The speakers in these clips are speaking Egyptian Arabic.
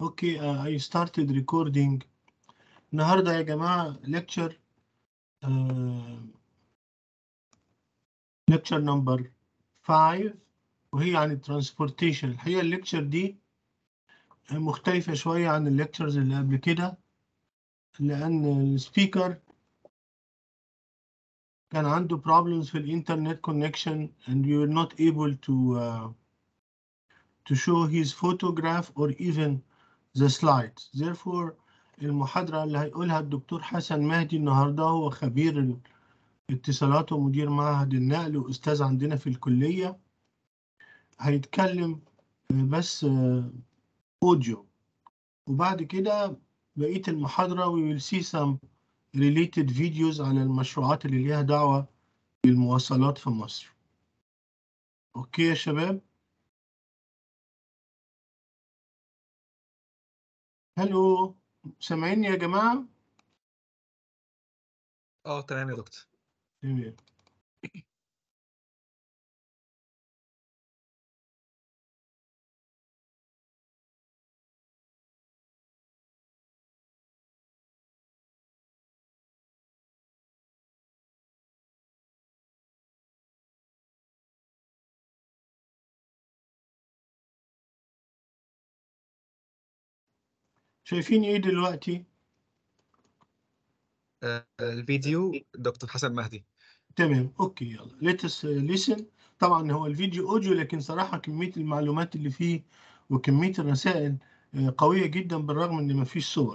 اوكي uh, I started recording النهارده يا جماعه lecture uh, lecture number 5 وهي عن الترانسبورتيشن الحقيقه الليكتشر دي مختلفه شويه عن الليكتشرز اللي قبل كده لان السبيكر كان عنده problems في الانترنت connection and we were not able to uh, to show his photograph or even the slides. Therefore, المحاضرة اللي هيقولها الدكتور حسن مهدي النهاردة هو خبير الاتصالات ومدير معهد النقل وأستاذ عندنا في الكلية هيتكلم بس أوديو وبعد كده بقية المحاضرة we will see some related videos على المشروعات اللي ليها دعوة بالمواصلات في مصر. أوكي يا شباب؟ هلو سامعيني يا جماعة؟ اه تمام يا دكتور تمام شايفين ايه دلوقتي؟ آه، الفيديو دكتور حسن مهدي تمام اوكي يلا let us listen طبعا هو الفيديو اوديو لكن صراحة كمية المعلومات اللي فيه وكمية الرسائل آه، قوية جدا بالرغم ان مفيش صور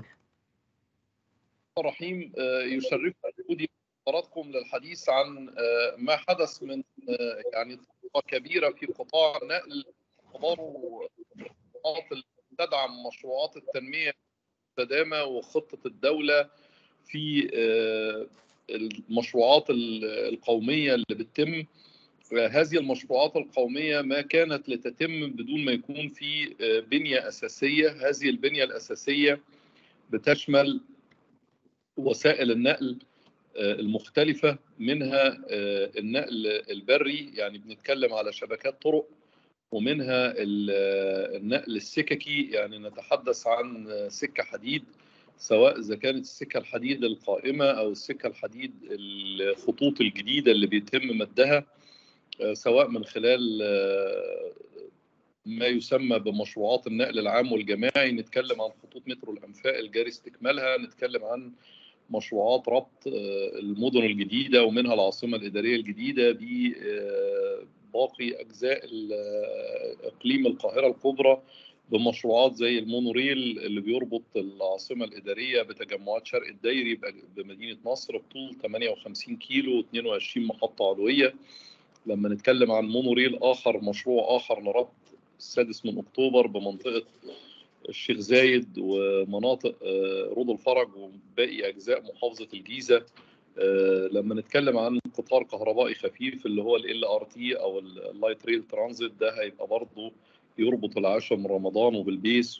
الرحيم آه، يشرفني وجودي مع حضراتكم للحديث عن آه، ما حدث من آه، يعني طفرة كبيرة في قطاع النقل اعتباره الخطوات اللي تدعم مشروعات التنمية المستدامة وخطة الدولة في آه، المشروعات ال- القومية اللي بتتم هذه المشروعات القومية ما كانت لتتم بدون ما يكون في آه، بنية أساسية هذه البنية الأساسية بتشمل وسائل النقل آه، المختلفة منها آه، النقل البري يعني بنتكلم على شبكات طرق ومنها ال- آه، النقل السككي يعني نتحدث عن آه، سكة حديد سواء إذا كانت السكة الحديد القائمة أو السكة الحديد الخطوط الجديدة اللي بيتم مدها آه، سواء من خلال آه، ما يسمى بمشروعات النقل العام والجماعي نتكلم عن خطوط مترو الأنفاق الجاري استكمالها نتكلم عن مشروعات ربط آه، المدن الجديدة ومنها العاصمة الإدارية الجديدة بباقي أجزاء ال- آه، إقليم القاهرة الكبرى بمشروعات زي المونوريل اللي بيربط العاصمة الإدارية بتجمعات شرق الدايري بأج- بمدينة نصر بطول 58 كيلو و22 محطة علوية لما نتكلم عن مونوريل آخر مشروع آخر لربط السادس من أكتوبر بمنطقة الشيخ زايد ومناطق آه، رود الفرج وباقي اجزاء محافظه الجيزه آه، لما نتكلم عن قطار كهربائي خفيف اللي هو ال ار تي او اللايت ريل ترانزيت ده هيبقى برضه يربط العاشر من رمضان وبالبيس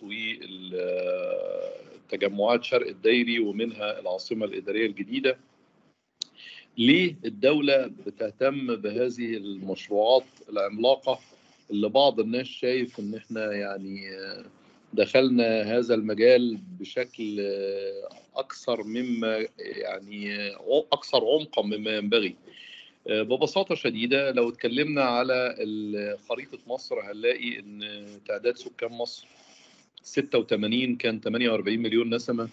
والتجمعات شرق الدايري ومنها العاصمه الاداريه الجديده ليه الدوله بتهتم بهذه المشروعات العملاقه اللي بعض الناس شايف ان احنا يعني آه، دخلنا هذا المجال بشكل آه، اكثر مما يعني آه، اكثر عمقا مما ينبغي آه، ببساطه شديده لو اتكلمنا على ال- خريطه مصر هنلاقي ان تعداد سكان مصر 86 كان 48 مليون نسمه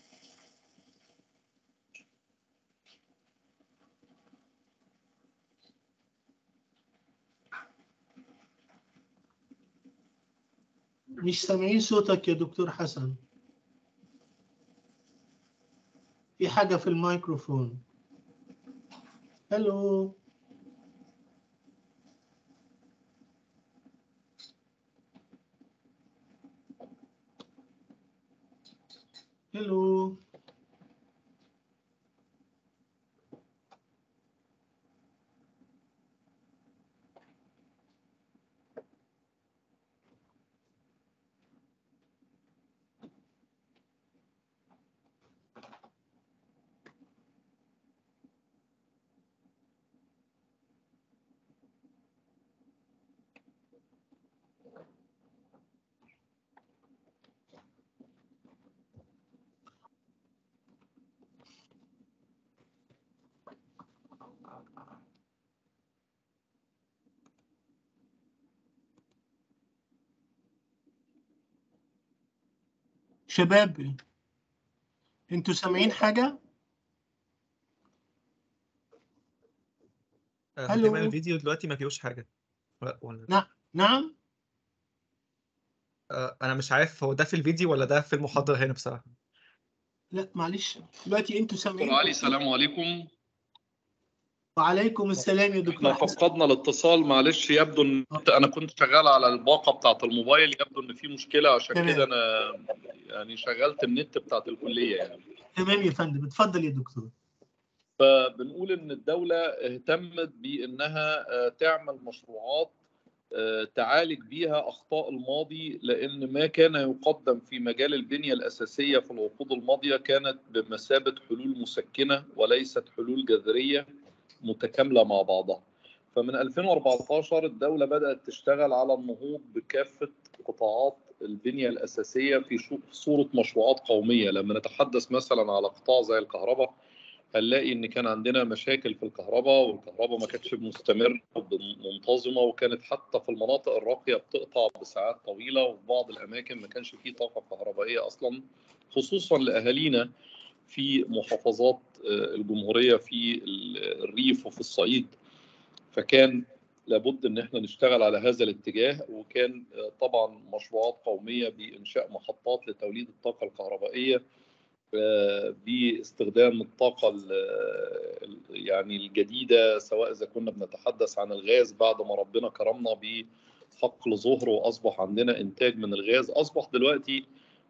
مش سامعين صوتك يا دكتور حسن في حاجة في الميكروفون هلو هلو شباب انتوا سامعين حاجة؟ آه، هلو. تقريبا الفيديو دلوقتي ما فيهوش حاجة ولا- ولا نعم؟ آه، انا مش عارف هو ده في الفيديو ولا ده في المحاضرة هنا بصراحة لا معلش دلوقتي انتوا دكتور سامعين علي السلام عليكم وعليكم السلام يا احنا دكتور حسن فقدنا الاتصال معلش يبدو ان انا كنت شغال على الباقه بتاعه الموبايل يبدو ان في مشكله عشان تمام. كده انا يعني شغلت النت بتاعه الكليه يعني تمام يا فندم اتفضل يا دكتور فبنقول ان الدوله اهتمت بانها آه، تعمل مشروعات آه، تعالج بيها اخطاء الماضي لان ما كان يقدم في مجال البنيه الاساسيه في العقود الماضيه كانت بمثابه حلول مسكنه وليست حلول جذريه متكامله مع بعضها. فمن 2014 الدوله بدات تشتغل على النهوض بكافه قطاعات البنيه الاساسيه في شو- في صوره مشروعات قوميه، لما نتحدث مثلا على قطاع زي الكهرباء هنلاقي ان كان عندنا مشاكل في الكهرباء والكهرباء ما كانتش مستمره ومنتظمه وكانت حتى في المناطق الراقيه بتقطع بساعات طويله وفي بعض الاماكن ما كانش فيه طاقه كهربائيه اصلا خصوصا لاهالينا في محافظات آه، الجمهوريه في ال- الريف وفي الصعيد فكان لابد ان احنا نشتغل على هذا الاتجاه وكان آه، طبعا مشروعات قوميه بانشاء محطات لتوليد الطاقه الكهربائيه آه، باستخدام الطاقه ال- ال- يعني الجديده سواء اذا كنا بنتحدث عن الغاز بعد ما ربنا كرمنا بحقل ظهر واصبح عندنا انتاج من الغاز اصبح دلوقتي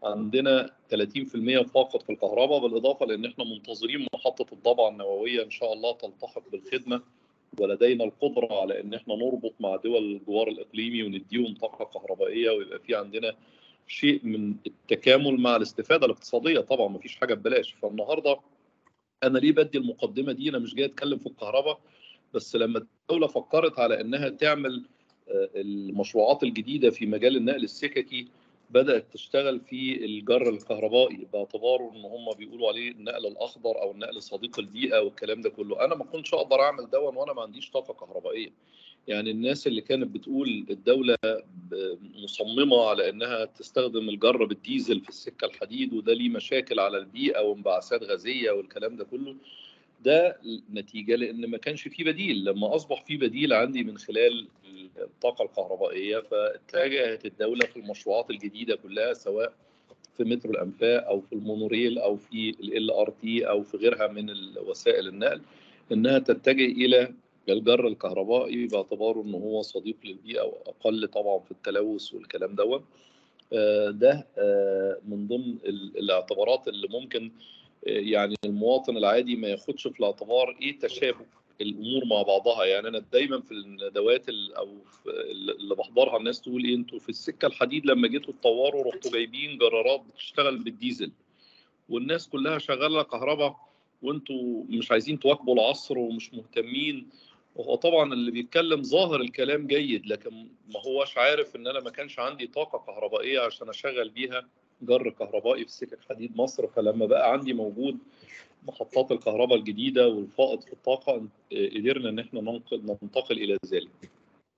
عندنا 30% فاقد في الكهرباء بالاضافه لان احنا منتظرين محطه الضبعه النوويه ان شاء الله تلتحق بالخدمه ولدينا القدره على ان احنا نربط مع دول الجوار الاقليمي ونديهم طاقه كهربائيه ويبقى في عندنا شيء من التكامل مع الاستفاده الاقتصاديه طبعا ما فيش حاجه ببلاش فالنهارده انا ليه بدي المقدمه دي انا مش جاي اتكلم في الكهرباء بس لما الدوله فكرت على انها تعمل آه، المشروعات الجديده في مجال النقل السككي بدات تشتغل في الجر الكهربائي باعتباره ان هم بيقولوا عليه النقل الاخضر او النقل صديق البيئه والكلام ده كله انا ما كنتش اقدر اعمل دون وانا ما عنديش طاقه كهربائيه يعني الناس اللي كانت بتقول الدوله ب- مصممه على انها تستخدم الجر بالديزل في السكه الحديد وده ليه مشاكل على البيئه وانبعاثات غازيه والكلام ده كله ده نتيجه لان ما كانش في بديل لما اصبح في بديل عندي من خلال الطاقه الكهربائيه فاتجهت الدوله في المشروعات الجديده كلها سواء في مترو الانفاق او في المونوريل او في ال ار تي او في غيرها من وسائل النقل انها تتجه الى الجر الكهربائي باعتباره ان هو صديق للبيئه واقل طبعا في التلوث والكلام دوت آه، ده آه، من ضمن ال- الاعتبارات اللي ممكن آه، يعني المواطن العادي ما ياخدش في الاعتبار ايه تشابه الامور مع بعضها يعني انا دايما في الندوات ال- او في اللي بحضرها الناس تقول ايه انتوا في السكه الحديد لما جيتوا تطوروا رحتوا جايبين جرارات بتشتغل بالديزل والناس كلها شغاله كهرباء وانتوا مش عايزين تواكبوا العصر ومش مهتمين وهو طبعا اللي بيتكلم ظاهر الكلام جيد لكن ما هوش عارف ان انا ما كانش عندي طاقه كهربائيه عشان اشغل بيها جر كهربائي في سكك حديد مصر فلما بقى عندي موجود محطات الكهرباء الجديده والفائض في الطاقه آه، قدرنا ان احنا ننقل ننتقل الى ذلك.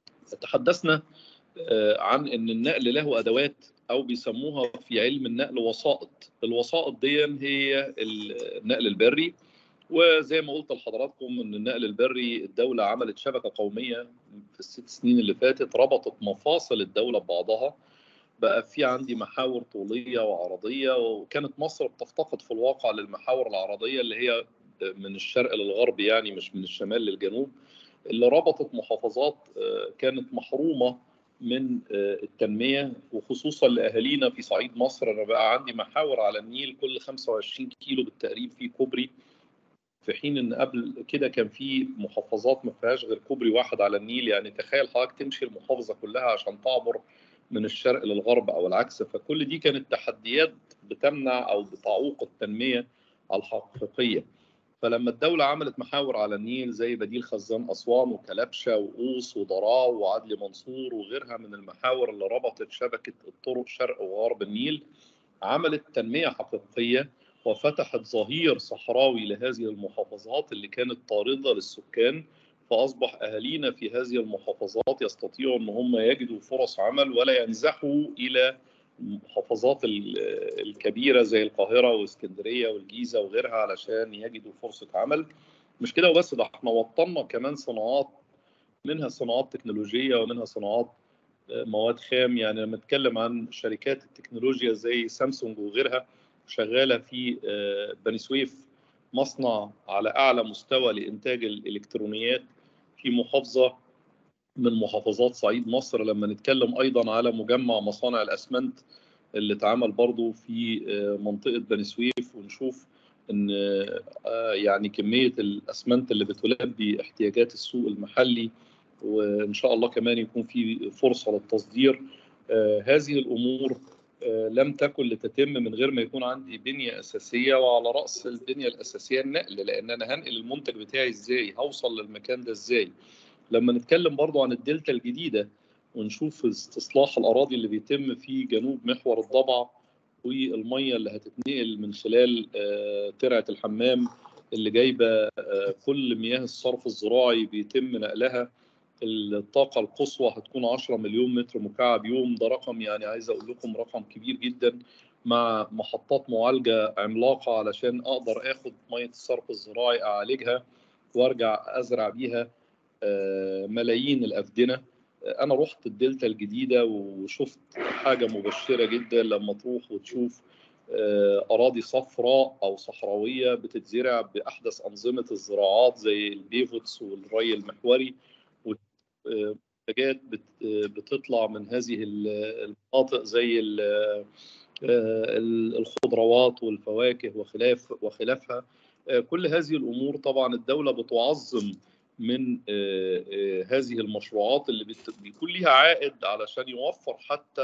تحدثنا آه، عن ان النقل له ادوات او بيسموها في علم النقل وسائط، الوسائط دي هي النقل البري وزي ما قلت لحضراتكم ان النقل البري الدوله عملت شبكه قوميه في الست سنين اللي فاتت ربطت مفاصل الدوله ببعضها بقى في عندي محاور طوليه وعرضيه وكانت مصر بتفتقد في الواقع للمحاور العرضيه اللي هي من الشرق للغرب يعني مش من الشمال للجنوب اللي ربطت محافظات آه، كانت محرومه من آه، التنميه وخصوصا لاهالينا في صعيد مصر انا بقى عندي محاور على النيل كل 25 كيلو بالتقريب في كوبري في حين ان قبل كده كان في محافظات ما فيهاش غير كوبري واحد على النيل يعني تخيل حضرتك تمشي المحافظه كلها عشان تعبر من الشرق للغرب او العكس فكل دي كانت تحديات بتمنع او بتعوق التنميه الحقيقيه فلما الدوله عملت محاور على النيل زي بديل خزان اسوان وكلبشه وقوس وضراو وعدلي منصور وغيرها من المحاور اللي ربطت شبكه الطرق شرق وغرب النيل عملت تنميه حقيقيه وفتحت ظهير صحراوي لهذه المحافظات اللي كانت طارده للسكان فاصبح اهالينا في هذه المحافظات يستطيعوا ان هم يجدوا فرص عمل ولا ينزحوا الى المحافظات ال- الكبيره زي القاهره واسكندريه والجيزه وغيرها علشان يجدوا فرصه عمل مش كده وبس ده احنا وطننا كمان صناعات منها صناعات تكنولوجيه ومنها صناعات آه، مواد خام يعني لما نتكلم عن شركات التكنولوجيا زي سامسونج وغيرها شغاله في آه، بني سويف مصنع على اعلى مستوى لانتاج الالكترونيات في محافظه من محافظات صعيد مصر لما نتكلم ايضا على مجمع مصانع الاسمنت اللي اتعمل برضو في آه، منطقه بني سويف ونشوف ان آه، يعني كميه الاسمنت اللي بتلبي احتياجات السوق المحلي وان شاء الله كمان يكون في فرصه للتصدير آه، هذه الامور آه، لم تكن لتتم من غير ما يكون عندي بنيه اساسيه وعلى راس البنيه الاساسيه النقل لان انا هنقل المنتج بتاعي ازاي هوصل للمكان ده ازاي لما نتكلم برضو عن الدلتا الجديده ونشوف استصلاح الاراضي اللي بيتم في جنوب محور الضبع والميه اللي هتتنقل من خلال آه، ترعه الحمام اللي جايبه آه، كل مياه الصرف الزراعي بيتم نقلها الطاقه القصوى هتكون 10 مليون متر مكعب يوم ده رقم يعني عايز اقول لكم رقم كبير جدا مع محطات معالجه عملاقه علشان اقدر اخد ميه الصرف الزراعي اعالجها وارجع ازرع بيها آه، ملايين الافدنه آه، انا رحت الدلتا الجديده وشفت حاجه مبشره جدا لما تروح وتشوف آه، اراضي صفراء او صحراويه بتتزرع باحدث انظمه الزراعات زي البيفوتس والري المحوري منتجات بت- بتطلع من هذه المناطق زي ال- آه، الخضروات والفواكه وخلاف وخلافها آه، كل هذه الامور طبعا الدوله بتعظم من آه، آه، هذه المشروعات اللي بت- بيكون ليها عائد علشان يوفر حتى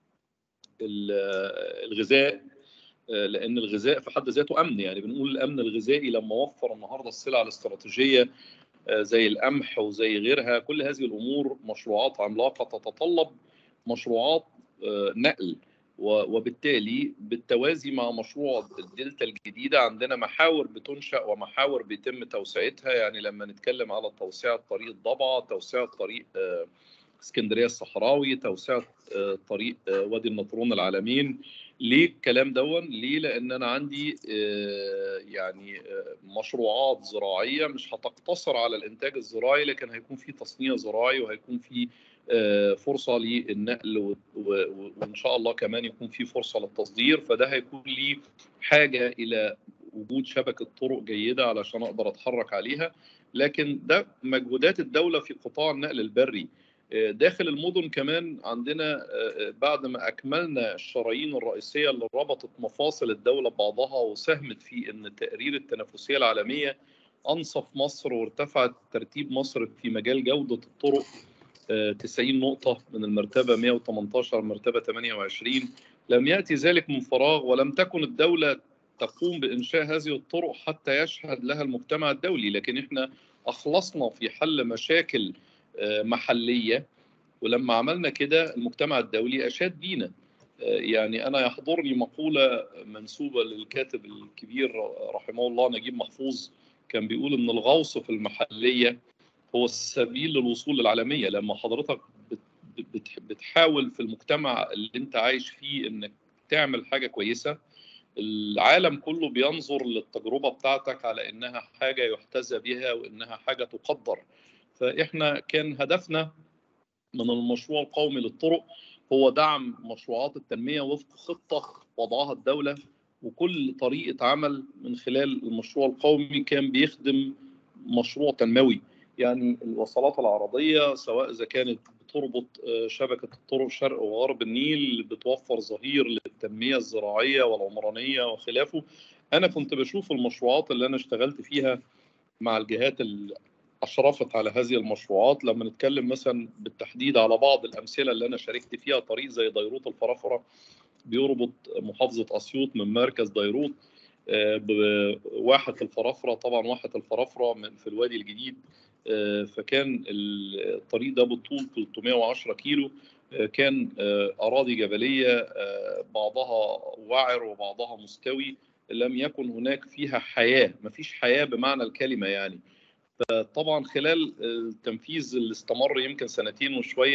ال- آه، الغذاء آه، لان الغذاء في حد ذاته امن يعني بنقول الامن الغذائي لما وفر النهارده السلع الاستراتيجيه آه، زي القمح وزي غيرها كل هذه الامور مشروعات عملاقه تتطلب مشروعات آه، نقل و- وبالتالي بالتوازي مع مشروع الدلتا الجديده عندنا محاور بتنشا ومحاور بيتم توسعتها يعني لما نتكلم على توسعه طريق الضبعه توسعه طريق آه، اسكندريه الصحراوي توسعه آه، طريق آه، وادي النطرون العالمين ليه الكلام دون ليه لان انا عندي آه، يعني آه، مشروعات زراعيه مش هتقتصر على الانتاج الزراعي لكن هيكون في تصنيع زراعي وهيكون في آه، فرصه للنقل و- و- وان شاء الله كمان يكون في فرصه للتصدير فده هيكون لي حاجه الى وجود شبكه طرق جيده علشان اقدر اتحرك عليها لكن ده مجهودات الدوله في قطاع النقل البري آه، داخل المدن كمان عندنا آه، بعد ما اكملنا الشرايين الرئيسيه اللي ربطت مفاصل الدوله ببعضها وساهمت في ان تقرير التنافسيه العالميه انصف مصر وارتفعت ترتيب مصر في مجال جوده الطرق آه، 90 نقطه من المرتبه 118 مرتبه 28 لم ياتي ذلك من فراغ ولم تكن الدوله تقوم بانشاء هذه الطرق حتى يشهد لها المجتمع الدولي لكن احنا اخلصنا في حل مشاكل آه، محليه ولما عملنا كده المجتمع الدولي اشاد بينا آه، يعني انا يحضرني مقوله منسوبه للكاتب الكبير رحمه الله نجيب محفوظ كان بيقول ان الغوص في المحليه هو السبيل للوصول للعالميه لما حضرتك بت- بت- بتحاول في المجتمع اللي انت عايش فيه انك تعمل حاجه كويسه العالم كله بينظر للتجربه بتاعتك على انها حاجه يحتذى بها وانها حاجه تقدر فاحنا كان هدفنا من المشروع القومي للطرق هو دعم مشروعات التنميه وفق خطه وضعها الدوله وكل طريقه عمل من خلال المشروع القومي كان بيخدم مشروع تنموي يعني الوصلات العرضيه سواء اذا كانت بتربط آه، شبكه الطرق شرق وغرب النيل بتوفر ظهير للتنميه الزراعيه والعمرانيه وخلافه انا كنت بشوف المشروعات اللي انا اشتغلت فيها مع الجهات اللي اشرفت على هذه المشروعات لما نتكلم مثلا بالتحديد على بعض الامثله اللي انا شاركت فيها طريق زي ديروت الفرافره بيربط محافظه اسيوط من مركز ديروت آه، بواحه الفرافره طبعا واحه الفرافره من في الوادي الجديد آه، فكان الطريق ده بالطول 310 كيلو آه، كان آه، اراضي جبليه آه، بعضها وعر وبعضها مستوي لم يكن هناك فيها حياه مفيش حياه بمعنى الكلمه يعني طبعا خلال التنفيذ اللي استمر يمكن سنتين وشويه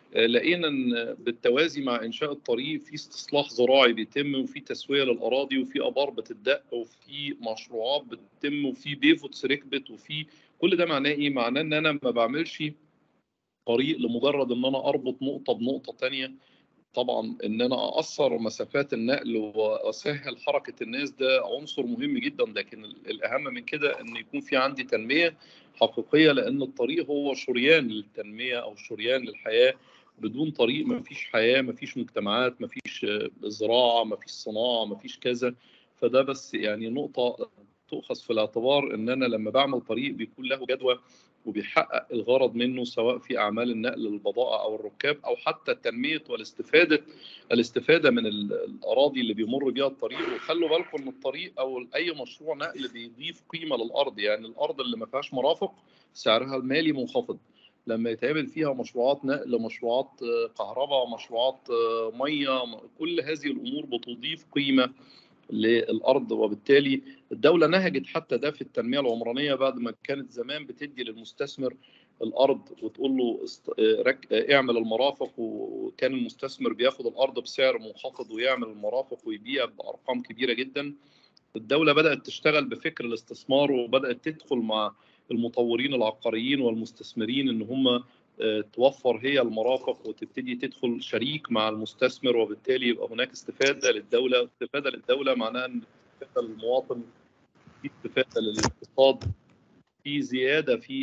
آه، لقينا ان بالتوازي مع انشاء الطريق في استصلاح زراعي بيتم وفي تسويه للاراضي وفي ابار بتدق وفي مشروعات بتتم وفي بيفوتس ركبت وفي كل ده معناه ايه؟ معناه ان انا ما بعملش طريق لمجرد ان انا اربط نقطه بنقطه ثانيه طبعا ان انا اقصر مسافات النقل واسهل حركه الناس ده عنصر مهم جدا لكن الاهم من كده ان يكون في عندي تنميه حقيقيه لان الطريق هو شريان للتنميه او شريان للحياه بدون طريق ما فيش حياه ما فيش مجتمعات ما فيش زراعه ما فيش صناعه ما فيش كذا فده بس يعني نقطه تؤخذ في الاعتبار ان انا لما بعمل طريق بيكون له جدوى وبيحقق الغرض منه سواء في اعمال النقل للبضائع او الركاب او حتى تنميه والاستفاده الاستفاده من الاراضي اللي بيمر بيها الطريق وخلوا بالكم ان الطريق او اي مشروع نقل بيضيف قيمه للارض يعني الارض اللي ما فيهاش مرافق سعرها المالي منخفض لما يتعمل فيها مشروعات نقل مشروعات كهرباء مشروعات ميه كل هذه الامور بتضيف قيمه للارض وبالتالي الدوله نهجت حتى ده في التنميه العمرانيه بعد ما كانت زمان بتدي للمستثمر الارض وتقول له رك... اعمل المرافق وكان المستثمر بياخد الارض بسعر منخفض ويعمل المرافق ويبيع بارقام كبيره جدا الدوله بدات تشتغل بفكر الاستثمار وبدات تدخل مع المطورين العقاريين والمستثمرين ان هم توفر هي المرافق وتبتدي تدخل شريك مع المستثمر وبالتالي يبقى هناك استفاده للدوله، استفاده للدوله معناها ان استفاده للمواطن في استفاده للاقتصاد في زياده في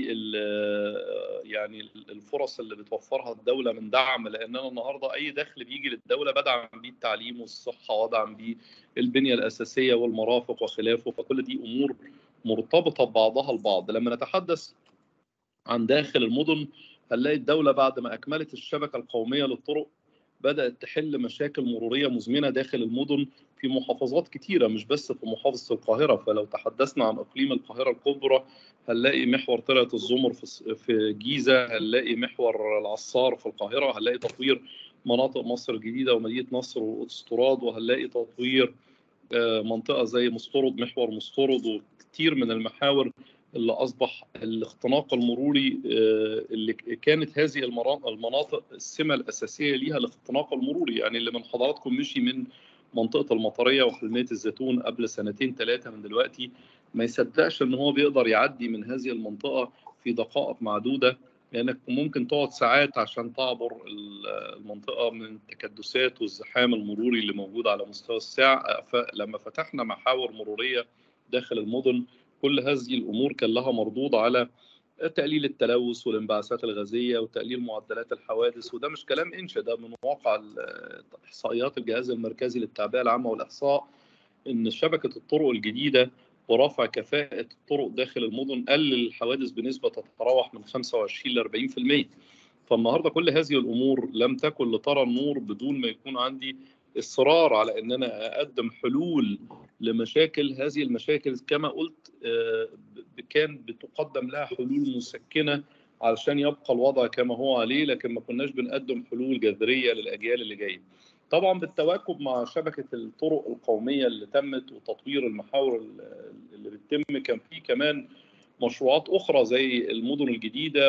يعني الفرص اللي بتوفرها الدوله من دعم لان انا النهارده اي دخل بيجي للدوله بدعم بيه التعليم والصحه وادعم بيه البنيه الاساسيه والمرافق وخلافه فكل دي امور مرتبطه ببعضها البعض لما نتحدث عن داخل المدن هنلاقي الدولة بعد ما أكملت الشبكة القومية للطرق بدأت تحل مشاكل مرورية مزمنة داخل المدن في محافظات كتيرة مش بس في محافظة القاهرة فلو تحدثنا عن إقليم القاهرة الكبرى هنلاقي محور طلعت الزمر في جيزة هنلاقي محور العصار في القاهرة هنلاقي تطوير مناطق مصر الجديدة ومدينة نصر واستراد وهنلاقي تطوير منطقة زي مسترد محور مسترد وكتير من المحاور اللي اصبح الاختناق المروري اللي كانت هذه المناطق السمه الاساسيه ليها الاختناق المروري يعني اللي من حضراتكم مشي من منطقه المطريه وحلميه الزيتون قبل سنتين ثلاثه من دلوقتي ما يصدقش ان هو بيقدر يعدي من هذه المنطقه في دقائق معدوده لانك يعني ممكن تقعد ساعات عشان تعبر المنطقه من التكدسات والزحام المروري اللي موجود على مستوى الساعه فلما فتحنا محاور مروريه داخل المدن كل هذه الامور كان لها مردود على تقليل التلوث والانبعاثات الغازيه وتقليل معدلات الحوادث وده مش كلام انشا ده من واقع احصائيات الجهاز المركزي للتعبئه العامه والاحصاء ان شبكه الطرق الجديده ورفع كفاءه الطرق داخل المدن قلل الحوادث بنسبه تتراوح من 25 ل 40% فالنهارده كل هذه الامور لم تكن لترى النور بدون ما يكون عندي اصرار على ان انا اقدم حلول لمشاكل هذه المشاكل كما قلت كان بتقدم لها حلول مسكنه علشان يبقى الوضع كما هو عليه لكن ما كناش بنقدم حلول جذريه للاجيال اللي جايه. طبعا بالتواكب مع شبكه الطرق القوميه اللي تمت وتطوير المحاور اللي بتتم كان في كمان مشروعات اخرى زي المدن الجديده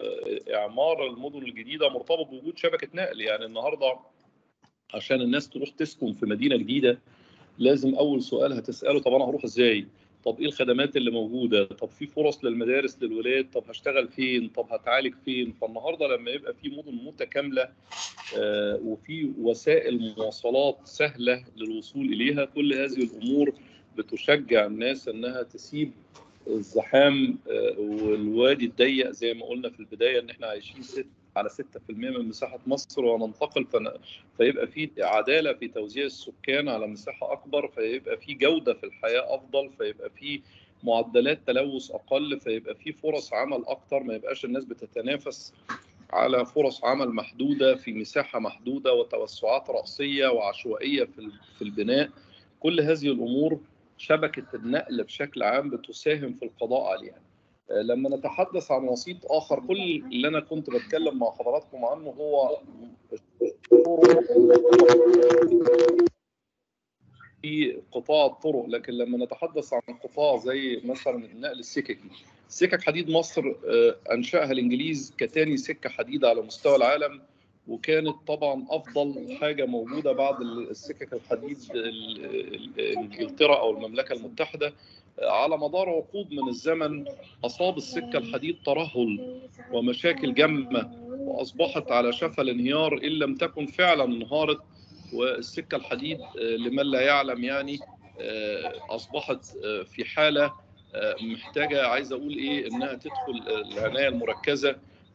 واعمار المدن الجديده مرتبط بوجود شبكه نقل يعني النهارده عشان الناس تروح تسكن في مدينه جديده لازم اول سؤال هتساله طب انا هروح ازاي؟ طب ايه الخدمات اللي موجوده؟ طب في فرص للمدارس للولاد؟ طب هشتغل فين؟ طب هتعالج فين؟ فالنهارده لما يبقى في مدن متكامله آه وفي وسائل مواصلات سهله للوصول اليها كل هذه الامور بتشجع الناس انها تسيب الزحام آه والوادي الضيق زي ما قلنا في البدايه ان احنا عايشين ست على 6% من مساحه مصر وننتقل فن... فيبقى في عداله في توزيع السكان على مساحه اكبر فيبقى في جوده في الحياه افضل فيبقى في معدلات تلوث اقل فيبقى في فرص عمل اكتر ما يبقاش الناس بتتنافس على فرص عمل محدوده في مساحه محدوده وتوسعات راسيه وعشوائيه في في البناء كل هذه الامور شبكه النقل بشكل عام بتساهم في القضاء عليها لما نتحدث عن وسيط اخر كل اللي انا كنت بتكلم مع حضراتكم عنه هو في قطاع الطرق لكن لما نتحدث عن قطاع زي مثلا النقل السككي سكك حديد مصر انشاها الانجليز كتاني سكه حديد على مستوى العالم وكانت طبعا افضل حاجه موجوده بعد السكك الحديد ال- ال- انجلترا او المملكه المتحده على مدار عقود من الزمن اصاب السكه الحديد ترهل ومشاكل جمه واصبحت على شفا الانهيار ان لم تكن فعلا انهارت والسكه الحديد آه، لمن لا يعلم يعني آه، اصبحت آه، في حاله آه، محتاجه عايز اقول ايه انها تدخل العنايه المركزه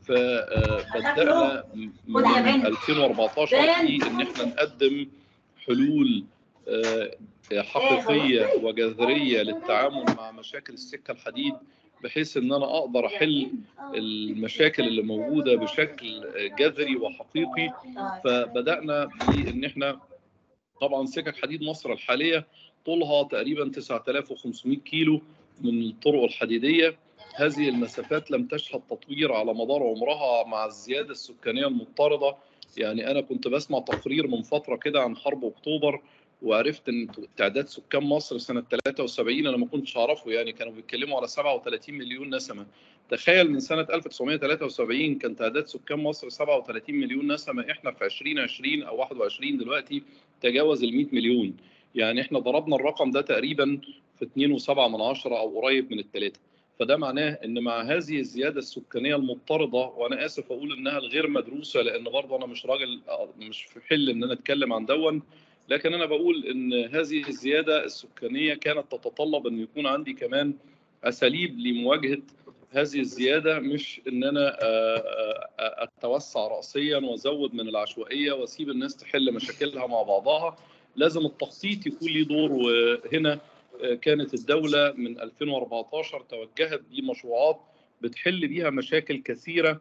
فبدانا من 2014 في ان احنا نقدم حلول آه، حقيقيه وجذريه للتعامل مع مشاكل السكه الحديد بحيث ان انا اقدر احل المشاكل اللي موجوده بشكل جذري وحقيقي فبدانا بان احنا طبعا سكك حديد مصر الحاليه طولها تقريبا 9500 كيلو من الطرق الحديديه هذه المسافات لم تشهد تطوير على مدار عمرها مع الزياده السكانيه المضطرده يعني انا كنت بسمع تقرير من فتره كده عن حرب اكتوبر وعرفت ان تعداد سكان مصر سنه 73 انا ما كنتش اعرفه يعني كانوا بيتكلموا على 37 مليون نسمه تخيل من سنه 1973 كان تعداد سكان مصر 37 مليون نسمه احنا في 2020 او 21 دلوقتي تجاوز ال 100 مليون يعني احنا ضربنا الرقم ده تقريبا في 2.7 من عشرة او قريب من الثلاثه فده معناه ان مع هذه الزياده السكانيه المضطرده وانا اسف اقول انها الغير مدروسه لان برضه انا مش راجل مش في حل ان انا اتكلم عن دون لكن انا بقول ان هذه الزياده السكانيه كانت تتطلب ان يكون عندي كمان اساليب لمواجهه هذه الزياده مش ان انا آه، آه، آه، اتوسع راسيا وازود من العشوائيه واسيب الناس تحل مشاكلها مع بعضها لازم التخطيط يكون له دور وهنا آه، كانت الدوله من 2014 توجهت بمشروعات بتحل بيها مشاكل كثيره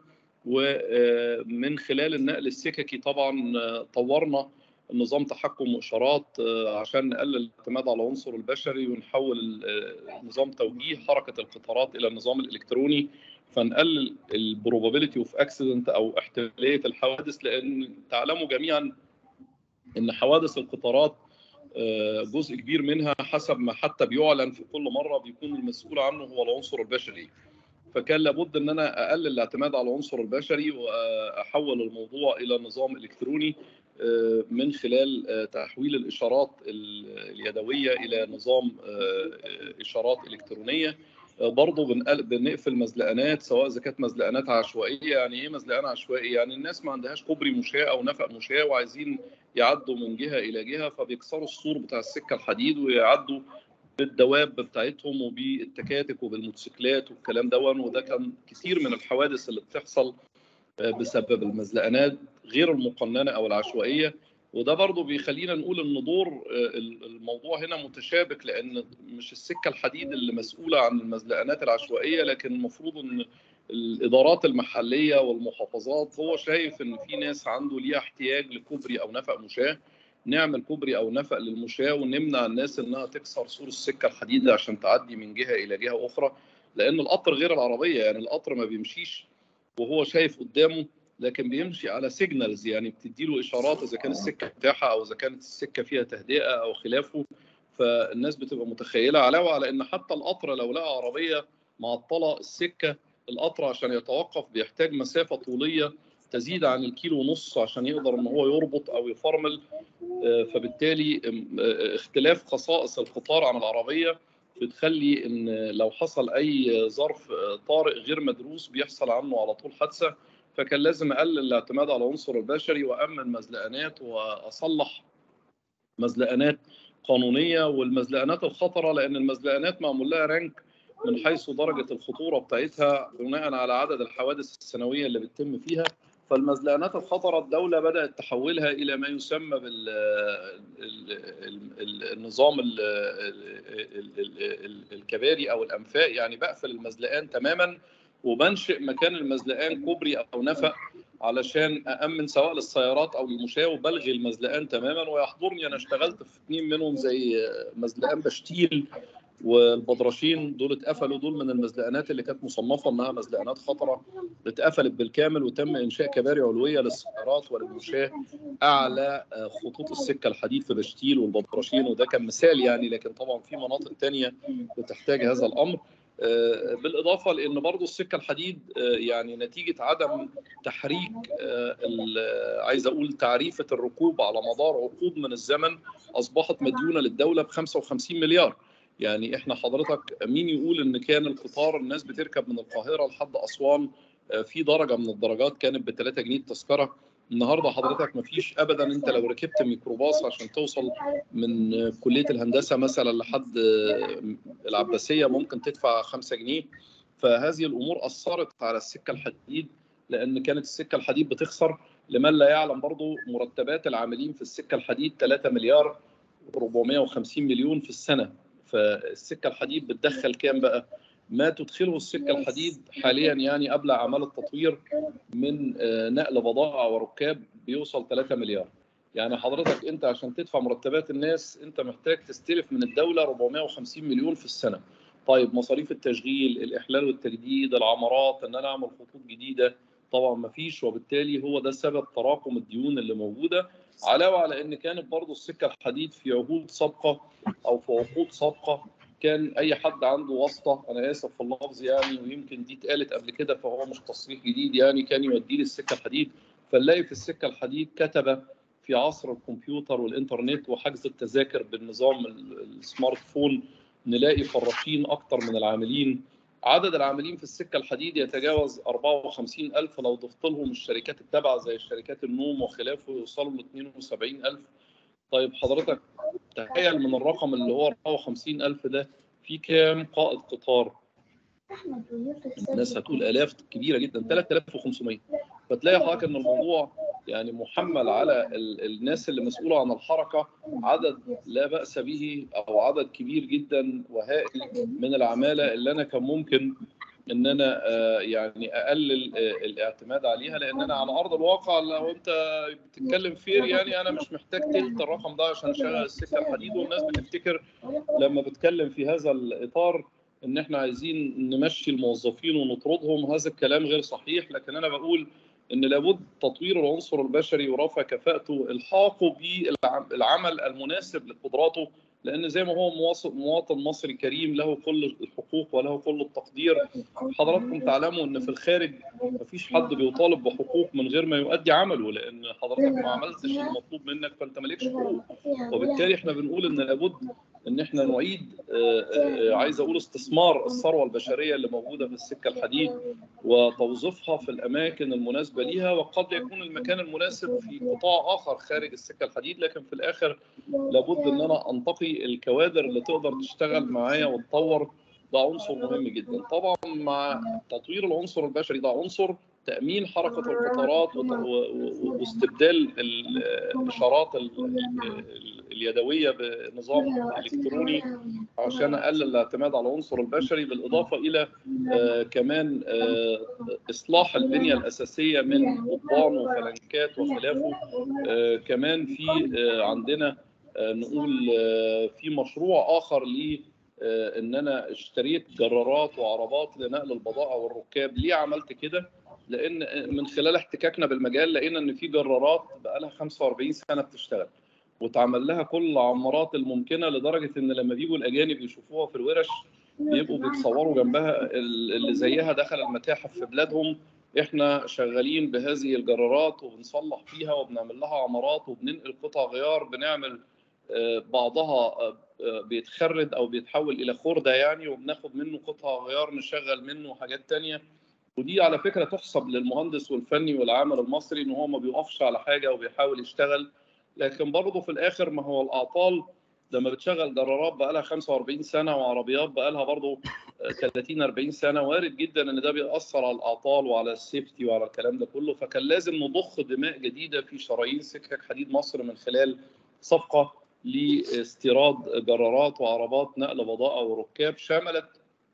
ومن خلال النقل السككي طبعا آه، طورنا نظام تحكم واشارات آه، عشان نقلل الاعتماد على العنصر البشري ونحول آه، نظام توجيه حركه القطارات الى النظام الالكتروني فنقلل البروبابيلتي اوف اكسيدنت او احتماليه الحوادث لان تعلموا جميعا ان حوادث القطارات آه، جزء كبير منها حسب ما حتى بيعلن في كل مره بيكون المسؤول عنه هو العنصر البشري فكان لابد ان انا اقلل الاعتماد على العنصر البشري واحول الموضوع الى نظام الكتروني آه، من خلال آه، تحويل الاشارات ال- اليدويه الى نظام آه، اشارات الكترونيه آه، برضه بنقل- بنقفل مزلقانات سواء اذا كانت مزلقانات عشوائيه يعني ايه مزلقان عشوائي يعني الناس ما عندهاش كوبري مشاة او نفق مشاة وعايزين يعدوا من جهه الى جهه فبيكسروا السور بتاع السكه الحديد ويعدوا بالدواب بتاعتهم وبالتكاتك وبالموتوسيكلات والكلام دون وده كان كتير من الحوادث اللي بتحصل آه، بسبب المزلقانات غير المقننه او العشوائيه وده برضو بيخلينا نقول ان دور آه، الموضوع هنا متشابك لان مش السكه الحديد اللي مسؤوله عن المزلقانات العشوائيه لكن المفروض ان الادارات المحليه والمحافظات هو شايف ان في ناس عنده ليها احتياج لكوبري او نفق مشاه نعمل كوبري او نفق للمشاه ونمنع الناس انها تكسر سور السكه الحديد عشان تعدي من جهه الى جهه اخرى لان القطر غير العربيه يعني القطر ما بيمشيش وهو شايف قدامه لكن بيمشي على سيجنالز يعني بتديله اشارات اذا كانت السكه متاحه او اذا كانت السكه فيها تهدئه او خلافه فالناس بتبقى متخيله علاوه على ان حتى القطر لو لقى عربيه معطله السكه القطر عشان يتوقف بيحتاج مسافه طوليه تزيد عن الكيلو ونص عشان يقدر ان هو يربط او يفرمل آه، فبالتالي آم، آه، اختلاف خصائص القطار عن العربيه بتخلي ان لو حصل اي ظرف آه، طارئ غير مدروس بيحصل عنه على طول حادثه فكان لازم اقلل الاعتماد على العنصر البشري وامن مزلقانات واصلح مزلقانات قانونيه والمزلقانات الخطره لان المزلقانات معمول لها رانك من حيث درجه الخطوره بتاعتها بناء على عدد الحوادث السنويه اللي بتتم فيها فالمزلقانات الخطره الدوله بدات تحولها الى ما يسمى بال ال- ال- ال- النظام ال- ال- ال- ال- الكباري او الانفاق يعني بقفل المزلقان تماما وبنشئ مكان المزلقان كوبري او نفق علشان أأمن سواء للسيارات أو المشاة وبلغي المزلقان تماما ويحضرني أنا اشتغلت في اثنين منهم زي مزلقان بشتيل والبدرشين دول اتقفلوا دول من المزلقانات اللي كانت مصنفة إنها مزلقانات خطرة اتقفلت بالكامل وتم إنشاء كباري علوية للسيارات وللمشاة أعلى خطوط السكة الحديد في بشتيل والبدرشين وده كان مثال يعني لكن طبعا في مناطق تانية بتحتاج هذا الأمر آه، بالاضافه لان برضو السكه الحديد آه، يعني نتيجه عدم تحريك آه، ال- عايز اقول تعريفه الركوب على مدار عقود من الزمن اصبحت مديونه للدوله ب 55 مليار يعني احنا حضرتك مين يقول ان كان القطار الناس بتركب من القاهره لحد اسوان آه، في درجه من الدرجات كانت ب 3 جنيه التذكره النهارده حضرتك مفيش ابدا انت لو ركبت ميكروباص عشان توصل من كليه الهندسه مثلا لحد العباسيه ممكن تدفع 5 جنيه فهذه الامور اثرت على السكه الحديد لان كانت السكه الحديد بتخسر لمن لا يعلم برضو مرتبات العاملين في السكه الحديد 3 مليار 450 مليون في السنه فالسكه الحديد بتدخل كام بقى؟ ما تدخله السكه الحديد حاليا يعني قبل اعمال التطوير من آه، نقل بضائع وركاب بيوصل 3 مليار يعني حضرتك انت عشان تدفع مرتبات الناس انت محتاج تستلف من الدوله 450 مليون في السنه طيب مصاريف التشغيل الاحلال والتجديد العمارات ان انا اعمل خطوط جديده طبعا ما فيش وبالتالي هو ده سبب تراكم الديون اللي موجوده علاوه على ان كانت برضو السكه الحديد في عهود سابقه او في عقود سابقه كان اي حد عنده واسطه انا اسف في اللفظ يعني ويمكن دي اتقالت قبل كده فهو مش تصريح جديد يعني كان يوديه للسكه الحديد فنلاقي في السكه الحديد كتبه في عصر الكمبيوتر والانترنت وحجز التذاكر بالنظام ال- السمارت فون نلاقي فراشين اكتر من العاملين عدد العاملين في السكه الحديد يتجاوز 54 ألف لو ضفت لهم الشركات التابعه زي شركات النوم وخلافه يوصلوا ل 72 ألف طيب حضرتك تخيل من الرقم اللي هو 54 ألف ده في كام قائد قطار الناس هتقول آلاف كبيرة جدا 3500 فتلاقي حضرتك ان الموضوع يعني محمل على ال- الناس اللي مسؤولة عن الحركة عدد لا بأس به أو عدد كبير جدا وهائل من العمالة اللي أنا كان ممكن ان انا آه، يعني اقلل آه، الاعتماد عليها لان انا على ارض الواقع لو انت بتتكلم فير يعني انا مش محتاج تلت الرقم ده عشان اشغل السكه الحديد والناس بتفتكر لما بتكلم في هذا الاطار ان احنا عايزين نمشي الموظفين ونطردهم هذا الكلام غير صحيح لكن انا بقول ان لابد تطوير العنصر البشري ورفع كفاءته الحاقه بالعمل المناسب لقدراته لان زي ما هو مواص- مواطن مصري كريم له كل الحقوق وله كل التقدير حضراتكم تعلموا ان في الخارج مفيش حد بيطالب بحقوق من غير ما يؤدي عمله لان حضرتك ما عملتش المطلوب منك فانت مالكش حقوق وبالتالي احنا بنقول ان لابد ان احنا نعيد آه، آه، عايز اقول استثمار الثروه البشريه اللي موجوده في السكه الحديد وتوظيفها في الاماكن المناسبه ليها وقد يكون المكان المناسب في قطاع اخر خارج السكه الحديد لكن في الاخر لابد ان انا انتقي الكوادر اللي تقدر تشتغل معايا وتطور ده عنصر مهم جدا طبعا مع تطوير العنصر البشري ده عنصر تامين حركه القطارات وت- و- و- واستبدال ال- الاشارات ال- ال- اليدويه بنظام الكتروني عشان اقلل الاعتماد على العنصر البشري بالاضافه الى آه، كمان آه، اصلاح البنيه الاساسيه من قضبان وفلنكات وخلافه آه، كمان في آه، عندنا آه، نقول آه، في مشروع اخر ل آه، ان انا اشتريت جرارات وعربات لنقل البضائع والركاب ليه عملت كده لان من خلال احتكاكنا بالمجال لقينا ان في جرارات بقى لها 45 سنه بتشتغل واتعمل لها كل العمارات الممكنه لدرجه ان لما بيجوا الاجانب يشوفوها في الورش بيبقوا بيتصوروا جنبها ال- اللي زيها دخل المتاحف في بلادهم احنا شغالين بهذه الجرارات وبنصلح فيها وبنعمل لها عمارات وبننقل قطع غيار بنعمل آه، بعضها آه، آه، بيتخرد او بيتحول الى خرده يعني وبناخد منه قطع غيار نشغل منه حاجات تانية ودي على فكره تحسب للمهندس والفني والعامل المصري ان هو ما بيقفش على حاجه وبيحاول يشتغل لكن برضه في الاخر ما هو الاعطال لما بتشغل جرارات بقى لها 45 سنه وعربيات بقى لها برضه 30 40 سنه وارد جدا ان ده بيأثر على الاعطال وعلى السيفتي وعلى الكلام ده كله فكان لازم نضخ دماء جديده في شرايين سكك حديد مصر من خلال صفقه لاستيراد جرارات وعربات نقل بضائع وركاب شملت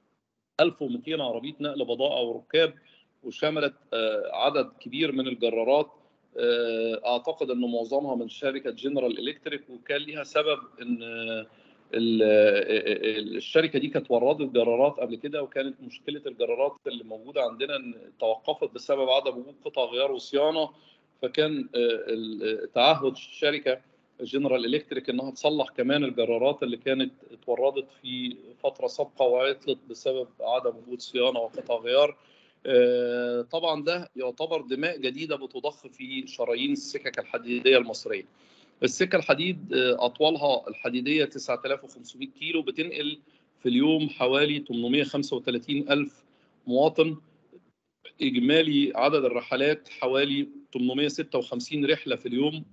1200 عربيه نقل بضائع وركاب وشملت آه، عدد كبير من الجرارات آه، اعتقد ان معظمها من شركه جنرال الكتريك وكان ليها سبب ان آه، ال- آه، الشركه دي كانت وردت جرارات قبل كده وكانت مشكله الجرارات اللي موجوده عندنا ان توقفت بسبب عدم وجود قطع غيار وصيانه فكان آه، ال- تعهد الشركه جنرال الكتريك انها تصلح كمان الجرارات اللي كانت اتوردت في فتره سابقه وعطلت بسبب عدم وجود صيانه وقطع غيار آه، طبعا ده يعتبر دماء جديده بتضخ في شرايين السكك الحديديه المصريه السكه الحديد آه، اطوالها الحديديه 9500 كيلو بتنقل في اليوم حوالي 835 الف مواطن اجمالي عدد الرحلات حوالي 856 رحله في اليوم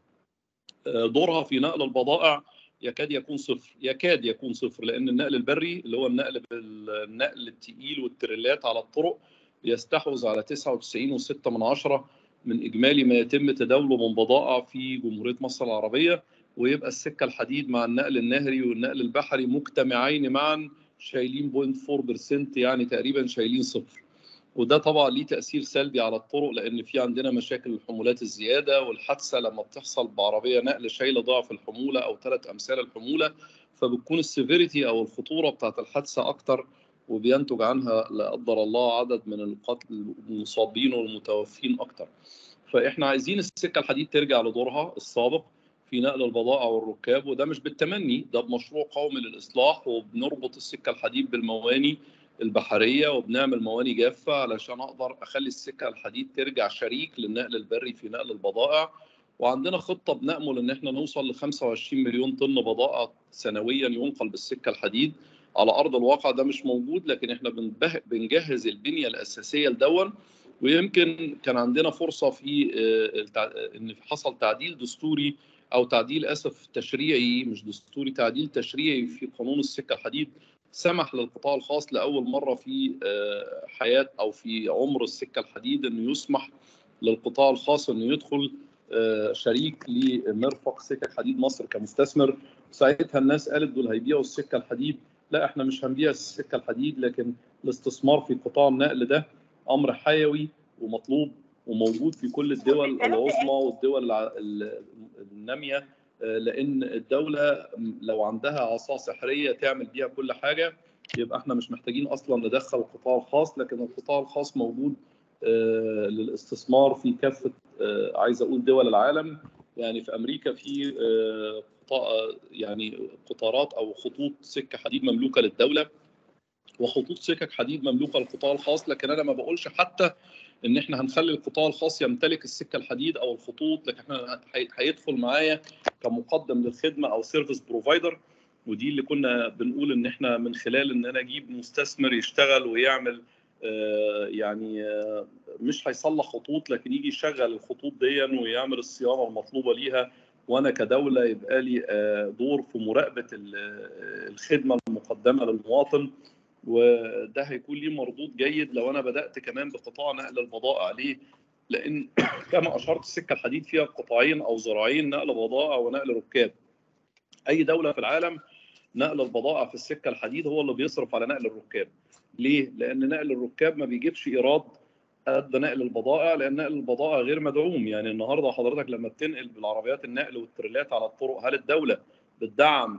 آه، دورها في نقل البضائع يكاد يكون صفر يكاد يكون صفر لان النقل البري اللي هو النقل بالنقل التقيل والتريلات على الطرق يستحوذ على 99.6 من عشرة من اجمالي ما يتم تداوله من بضائع في جمهوريه مصر العربيه ويبقى السكه الحديد مع النقل النهري والنقل البحري مجتمعين معا شايلين 0.4% يعني تقريبا شايلين صفر وده طبعا ليه تاثير سلبي على الطرق لان في عندنا مشاكل الحمولات الزياده والحادثه لما بتحصل بعربيه نقل شايله ضعف الحموله او ثلاث امثال الحموله فبتكون السيفيريتي او الخطوره بتاعت الحادثه اكتر وبينتج عنها لا قدر الله عدد من القتل المصابين والمتوفين اكتر فاحنا عايزين السكه الحديد ترجع لدورها السابق في نقل البضائع والركاب وده مش بالتمني ده بمشروع قومي للاصلاح وبنربط السكه الحديد بالمواني البحريه وبنعمل مواني جافه علشان اقدر اخلي السكه الحديد ترجع شريك للنقل البري في نقل البضائع وعندنا خطه بنامل ان احنا نوصل ل 25 مليون طن بضائع سنويا ينقل بالسكه الحديد على ارض الواقع ده مش موجود لكن احنا بنبه- بنجهز البنيه الاساسيه لدون ويمكن كان عندنا فرصه في آه، التع- ان حصل تعديل دستوري او تعديل اسف تشريعي مش دستوري تعديل تشريعي في قانون السكه الحديد سمح للقطاع الخاص لاول مره في آه، حياه او في عمر السكه الحديد انه يسمح للقطاع الخاص انه يدخل آه، شريك لمرفق سكك حديد مصر كمستثمر ساعتها الناس قالت دول هيبيعوا السكه الحديد لا احنا مش هنبيع السكه الحديد لكن الاستثمار في قطاع النقل ده امر حيوي ومطلوب وموجود في كل الدول العظمى والدول الع- ال- الناميه آه، لان الدوله لو عندها عصا سحريه تعمل بيها كل حاجه يبقى احنا مش محتاجين اصلا ندخل القطاع الخاص لكن القطاع الخاص موجود آه، للاستثمار في كافه آه، عايز اقول دول العالم يعني في امريكا في آه، قطاع يعني قطارات او خطوط سكه حديد مملوكه للدوله وخطوط سكك حديد مملوكه للقطاع الخاص لكن انا ما بقولش حتى ان احنا هنخلي القطاع الخاص يمتلك السكه الحديد او الخطوط لكن احنا هي- هيدخل معايا كمقدم للخدمه او سيرفيس بروفايدر ودي اللي كنا بنقول ان احنا من خلال ان انا اجيب مستثمر يشتغل ويعمل آه، يعني آه، مش هيصلح خطوط لكن يجي يشغل الخطوط دي ويعمل الصيانه المطلوبه ليها وانا كدوله يبقى لي آه، دور في مراقبه ال- آه، الخدمه المقدمه للمواطن وده هيكون ليه مردود جيد لو انا بدات كمان بقطاع نقل البضائع ليه؟ لان كما اشرت السكه الحديد فيها قطاعين او ذراعين نقل بضائع ونقل ركاب. اي دوله في العالم نقل البضائع في السكه الحديد هو اللي بيصرف على نقل الركاب. ليه؟ لان نقل الركاب ما بيجيبش ايراد قد نقل البضائع لان نقل البضائع غير مدعوم يعني النهارده حضرتك لما بتنقل بالعربيات النقل والتريلات على الطرق هل الدوله بتدعم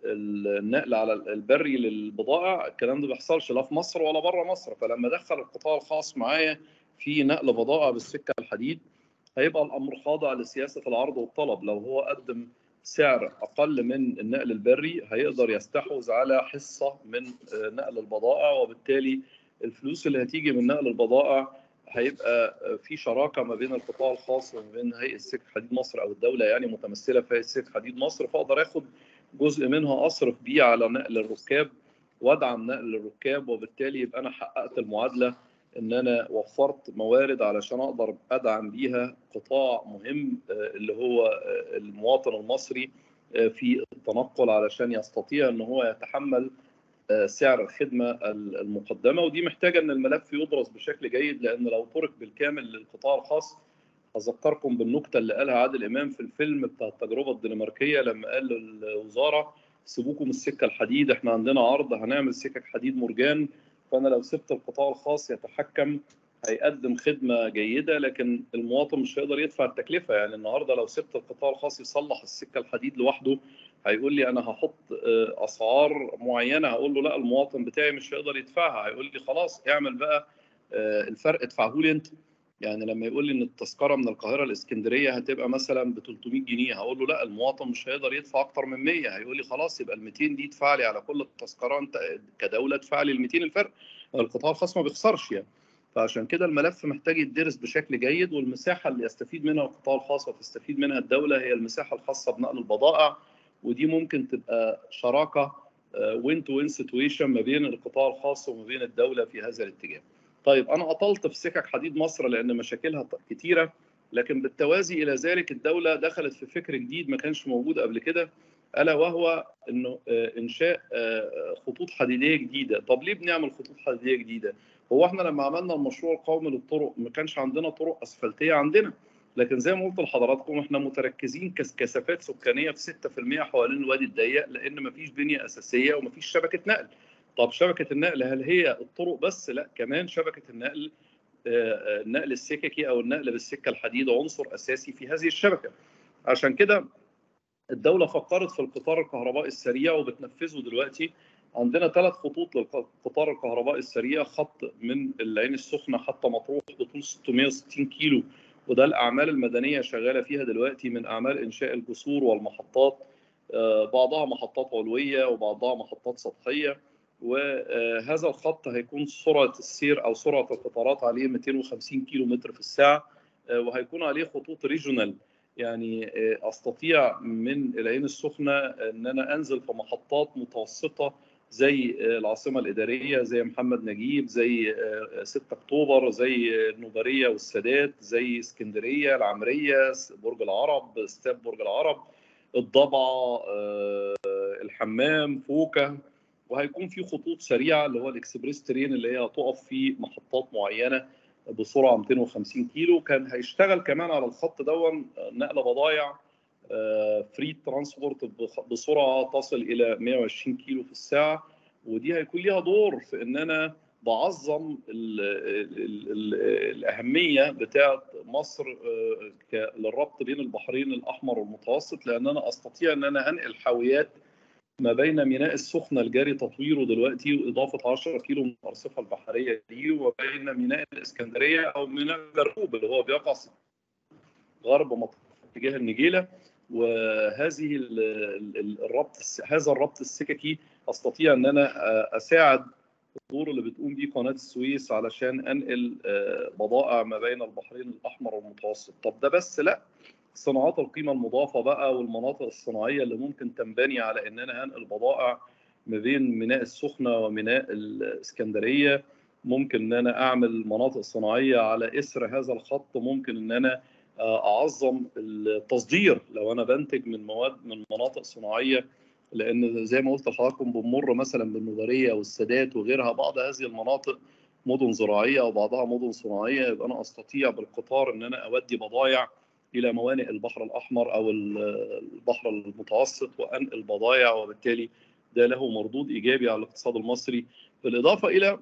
النقل على البري للبضائع الكلام ده ما بيحصلش لا في مصر ولا بره مصر فلما دخل القطاع الخاص معايا في نقل بضائع بالسكه الحديد هيبقى الامر خاضع لسياسه العرض والطلب لو هو قدم سعر اقل من النقل البري هيقدر يستحوذ على حصه من نقل البضائع وبالتالي الفلوس اللي هتيجي من نقل البضائع هيبقى في شراكه ما بين القطاع الخاص وما بين هيئه سكك حديد مصر او الدوله يعني متمثله في هيئه سكك حديد مصر فاقدر اخد جزء منها اصرف بيه على نقل الركاب وادعم نقل الركاب وبالتالي يبقى انا حققت المعادله ان انا وفرت موارد علشان اقدر ادعم بيها قطاع مهم اللي هو المواطن المصري في التنقل علشان يستطيع ان هو يتحمل سعر الخدمه المقدمه ودي محتاجه ان الملف يدرس بشكل جيد لان لو ترك بالكامل للقطاع الخاص اذكركم بالنكته اللي قالها عادل امام في الفيلم بتاع التجربه الدنماركيه لما قال للوزاره سيبوكم السكه الحديد احنا عندنا عرض هنعمل سكك حديد مرجان فانا لو سبت القطاع الخاص يتحكم هيقدم خدمه جيده لكن المواطن مش هيقدر يدفع التكلفه يعني النهارده لو سبت القطاع الخاص يصلح السكه الحديد لوحده هيقول لي انا هحط اسعار معينه هقول له لا المواطن بتاعي مش هيقدر يدفعها هيقول لي خلاص اعمل بقى الفرق ادفعه لي انت يعني لما يقول لي ان التذكره من القاهره لاسكندريه هتبقى مثلا ب 300 جنيه هقول له لا المواطن مش هيقدر يدفع اكتر من 100 هيقول لي خلاص يبقى ال 200 دي ادفع لي على كل التذكره انت كدوله ادفع لي ال 200 الفرق القطاع الخاص ما بيخسرش يعني فعشان كده الملف محتاج يدرس بشكل جيد والمساحه اللي يستفيد منها القطاع الخاص وتستفيد منها الدوله هي المساحه الخاصه بنقل البضائع ودي ممكن تبقى شراكه وين تو وين سيتويشن ما بين القطاع الخاص وما بين الدوله في هذا الاتجاه. طيب انا اطلت في سكك حديد مصر لان مشاكلها كتيره لكن بالتوازي الى ذلك الدوله دخلت في فكر جديد ما كانش موجود قبل كده الا وهو انه انشاء خطوط حديديه جديده، طب ليه بنعمل خطوط حديديه جديده؟ هو احنا لما عملنا المشروع القومي للطرق ما كانش عندنا طرق اسفلتيه عندنا لكن زي ما قلت لحضراتكم احنا متركزين كثافات سكانيه في 6% حوالين الوادي الضيق لان ما فيش بنيه اساسيه وما فيش شبكه نقل. طب شبكه النقل هل هي الطرق بس؟ لا كمان شبكه النقل النقل السككي او النقل بالسكه الحديد عنصر اساسي في هذه الشبكه. عشان كده الدوله فكرت في القطار الكهربائي السريع وبتنفذه دلوقتي عندنا ثلاث خطوط للقطار الكهربائي السريع خط من العين السخنه حتى مطروح بطول 660 كيلو وده الاعمال المدنيه شغاله فيها دلوقتي من اعمال انشاء الجسور والمحطات بعضها محطات علويه وبعضها محطات سطحيه وهذا الخط هيكون سرعه السير او سرعه القطارات عليه 250 كيلو متر في الساعه وهيكون عليه خطوط ريجونال يعني استطيع من العين السخنه ان انا انزل في محطات متوسطه زي العاصمه الاداريه زي محمد نجيب زي 6 اكتوبر زي النوبريه والسادات زي اسكندريه العمريه برج العرب استاد برج العرب الضبعه الحمام فوكه وهيكون في خطوط سريعه اللي هو الاكسبريس ترين اللي هي هتقف في محطات معينه بسرعه 250 كيلو كان هيشتغل كمان على الخط دون نقل بضايع فري ترانسبورت بسرعه تصل الى 120 كيلو في الساعه ودي هيكون ليها دور في ان انا بعظم ال ال ال الاهميه بتاعه مصر للربط بين البحرين الاحمر والمتوسط لان انا استطيع ان انا انقل حاويات ما بين ميناء السخنه الجاري تطويره دلوقتي واضافه 10 كيلو من الارصفه البحريه دي وبين ميناء الاسكندريه او ميناء جربوب اللي هو بيقع غرب مطروح اتجاه النجيله وهذه الربط هذا الربط السككي استطيع ان انا اساعد الدور اللي بتقوم بيه قناه السويس علشان انقل بضائع ما بين البحرين الاحمر والمتوسط طب ده بس لا صناعات القيمه المضافه بقى والمناطق الصناعيه اللي ممكن تنبني على ان انا هنقل بضائع ما بين ميناء السخنه وميناء الاسكندريه ممكن ان انا اعمل مناطق صناعيه على اثر هذا الخط ممكن ان انا اعظم التصدير لو انا بنتج من مواد من مناطق صناعيه لان زي ما قلت لحضراتكم بنمر مثلا بالنوبريه والسادات وغيرها بعض هذه المناطق مدن زراعيه وبعضها مدن صناعيه يبقى انا استطيع بالقطار ان انا اودي بضايع الى موانئ البحر الاحمر او البحر المتوسط وانقل بضايع وبالتالي ده له مردود ايجابي على الاقتصاد المصري بالاضافه الى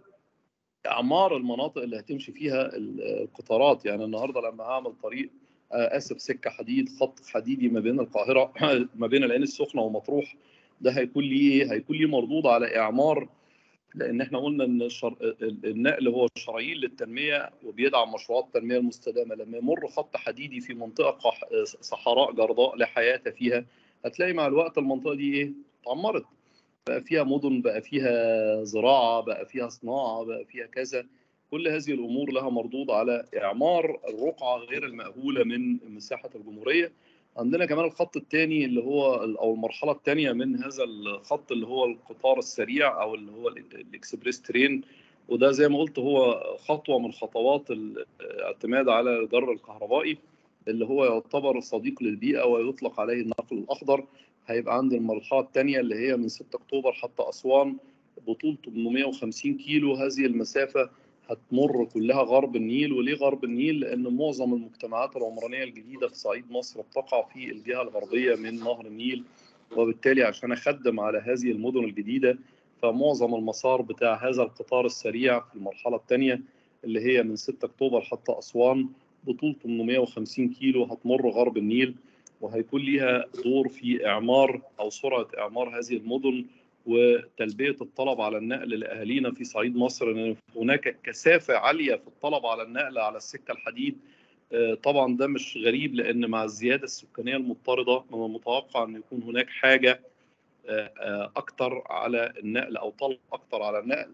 اعمار المناطق اللي هتمشي فيها القطارات يعني النهارده لما هعمل طريق اسف سكه حديد خط حديدي ما بين القاهره ما بين العين السخنه ومطروح ده هيكون ليه هيكون ليه مردود على اعمار لان احنا قلنا ان الشر... النقل هو شرايين للتنميه وبيدعم مشروعات التنميه المستدامه لما يمر خط حديدي في منطقه قح... صحراء جرداء لا حياه فيها هتلاقي مع الوقت المنطقه دي ايه اتعمرت بقى فيها مدن بقى فيها زراعه بقى فيها صناعه بقى فيها كذا كل هذه الامور لها مردود على اعمار الرقعه غير المأهوله من مساحه الجمهوريه عندنا كمان الخط الثاني اللي هو او المرحله الثانيه من هذا الخط اللي هو القطار السريع او اللي هو الاكسبريس ترين وده زي ما قلت هو خطوه من خطوات الاعتماد على الجر الكهربائي اللي هو يعتبر صديق للبيئه ويطلق عليه النقل الاخضر هيبقى عندي المرحله الثانيه اللي هي من 6 اكتوبر حتى اسوان بطول 850 كيلو هذه المسافه هتمر كلها غرب النيل وليه غرب النيل لان معظم المجتمعات العمرانيه الجديده في صعيد مصر بتقع في الجهه الغربيه من نهر النيل وبالتالي عشان اخدم على هذه المدن الجديده فمعظم المسار بتاع هذا القطار السريع في المرحله الثانيه اللي هي من 6 اكتوبر حتى اسوان بطول 850 كيلو هتمر غرب النيل وهيكون ليها دور في اعمار او سرعه اعمار هذه المدن وتلبيه الطلب على النقل لاهالينا في صعيد مصر ان هناك كثافه عاليه في الطلب على النقل على السكه الحديد آه، طبعا ده مش غريب لان مع الزياده السكانيه المضطرده من المتوقع ان يكون هناك حاجه آه، آه، اكتر على النقل او طلب اكتر على النقل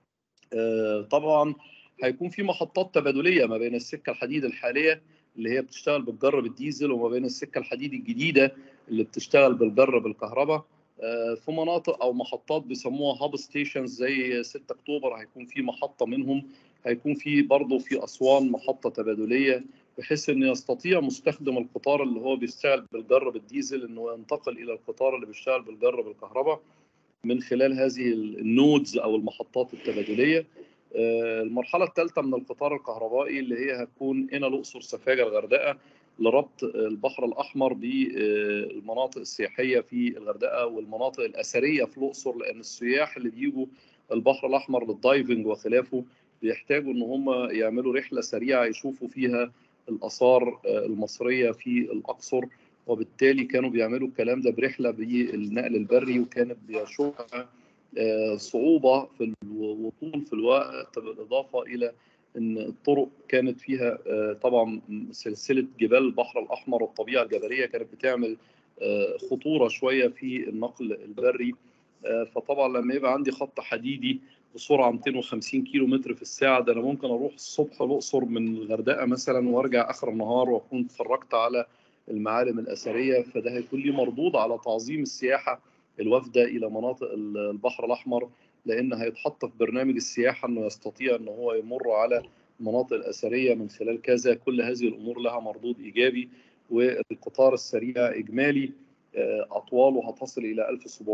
آه، طبعا هيكون في محطات تبادليه ما بين السكه الحديد الحاليه اللي هي بتشتغل بالجر بالديزل وما بين السكه الحديد الجديده اللي بتشتغل بالجر بالكهرباء آه، في مناطق او محطات بيسموها هاب ستيشنز زي 6 اكتوبر هيكون في محطه منهم هيكون في برضه في اسوان محطه تبادليه بحيث ان يستطيع مستخدم القطار اللي هو بيشتغل بالجر بالديزل انه ينتقل الى القطار اللي بيشتغل بالجر بالكهرباء من خلال هذه النودز او المحطات التبادليه آه، المرحله الثالثه من القطار الكهربائي اللي هي هتكون هنا الاقصر سفاجه الغردقه لربط البحر الاحمر بالمناطق السياحيه في الغردقه والمناطق الاثريه في الاقصر لان السياح اللي بيجوا البحر الاحمر للدايفنج وخلافه بيحتاجوا ان هم يعملوا رحله سريعه يشوفوا فيها الاثار المصريه في الاقصر وبالتالي كانوا بيعملوا الكلام ده برحله بالنقل البري وكانت بيشوفها آه، صعوبه في الوصول في الوقت بالاضافه الى ان الطرق كانت فيها آه، طبعا سلسله جبال البحر الاحمر والطبيعه الجبليه كانت بتعمل آه، خطوره شويه في النقل البري آه، فطبعا لما يبقى عندي خط حديدي بسرعه 250 كيلو متر في الساعه ده انا ممكن اروح الصبح الاقصر من الغردقه مثلا وارجع اخر النهار واكون اتفرجت على المعالم الاثريه فده هيكون لي مردود على تعظيم السياحه الوافده الى مناطق البحر الاحمر لان هيتحط في برنامج السياحه انه يستطيع ان هو يمر على المناطق الاثريه من خلال كذا كل هذه الامور لها مردود ايجابي والقطار السريع اجمالي آه، اطواله هتصل الى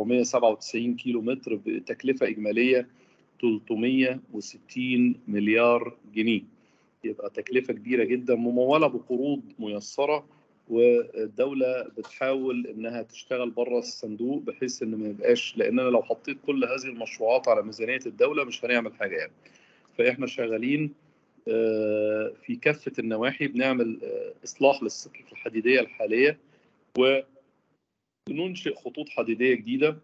1797 كيلو متر بتكلفه اجماليه 360 مليار جنيه يبقى تكلفه كبيره جدا مموله بقروض ميسره والدوله بتحاول انها تشتغل بره الصندوق بحيث ان ما يبقاش لان انا لو حطيت كل هذه المشروعات على ميزانيه الدوله مش هنعمل حاجه يعني فاحنا شغالين آه، في كافه النواحي بنعمل آه، اصلاح للسكك الحديديه الحاليه وننشئ خطوط حديديه جديده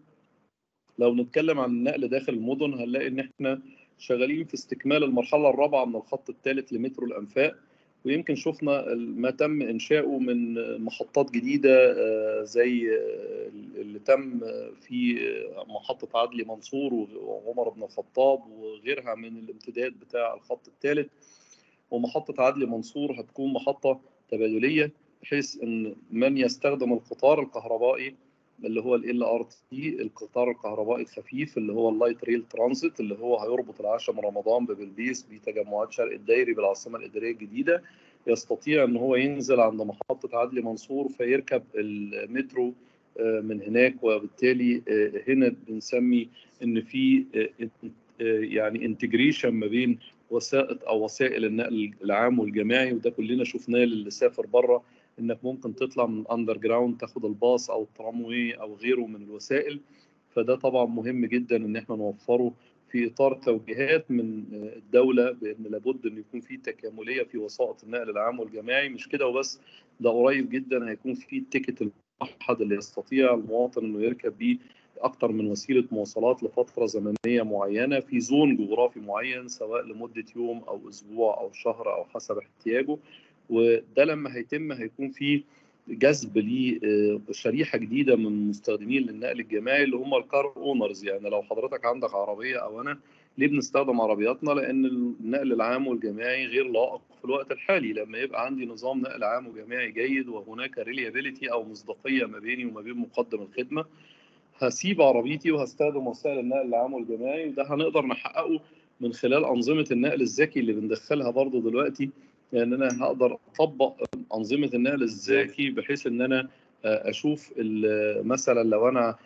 لو نتكلم عن النقل داخل المدن هنلاقي ان احنا شغالين في استكمال المرحله الرابعه من الخط الثالث لمترو الانفاق ويمكن شفنا ما تم انشاؤه من محطات جديده آه، زي آه، اللي تم في محطه عدلي منصور وعمر بن الخطاب وغيرها من الامتداد بتاع الخط الثالث ومحطه عدلي منصور هتكون محطه تبادليه بحيث ان من يستخدم القطار الكهربائي اللي هو ال ار تي القطار الكهربائي الخفيف اللي هو اللايت ريل ترانزيت اللي هو هيربط العاشر من رمضان ببلبيس بتجمعات شرق الدايري بالعاصمه الاداريه الجديده يستطيع ان هو ينزل عند محطه عدلي منصور فيركب المترو آه، من هناك وبالتالي آه، هنا بنسمي ان في آه، يعني انتجريشن ما بين وسائط او وسائل النقل العام والجماعي وده كلنا شفناه للي سافر بره انك ممكن تطلع من اندر جراوند تاخد الباص او التراموي او غيره من الوسائل فده طبعا مهم جدا ان احنا نوفره في اطار توجيهات من الدوله بان لابد ان يكون في تكامليه في وسائط النقل العام والجماعي مش كده وبس ده قريب جدا هيكون في التيكت الموحد اللي يستطيع المواطن انه يركب بيه اكثر من وسيله مواصلات لفتره زمنيه معينه في زون جغرافي معين سواء لمده يوم او اسبوع او شهر او حسب احتياجه وده لما هيتم هيكون في جذب لشريحه جديده من المستخدمين للنقل الجماعي اللي هم الكار اونرز يعني لو حضرتك عندك عربيه او انا ليه بنستخدم عربياتنا لان النقل العام والجماعي غير لائق في الوقت الحالي لما يبقى عندي نظام نقل عام وجماعي جيد وهناك ريليابيليتي او مصداقيه ما بيني وما بين مقدم الخدمه هسيب عربيتي وهستخدم وسائل النقل العام والجماعي وده هنقدر نحققه من خلال انظمه النقل الذكي اللي بندخلها برضه دلوقتي لان يعني انا هقدر اطبق انظمه النقل الذكي بحيث ان انا اشوف مثلا لو انا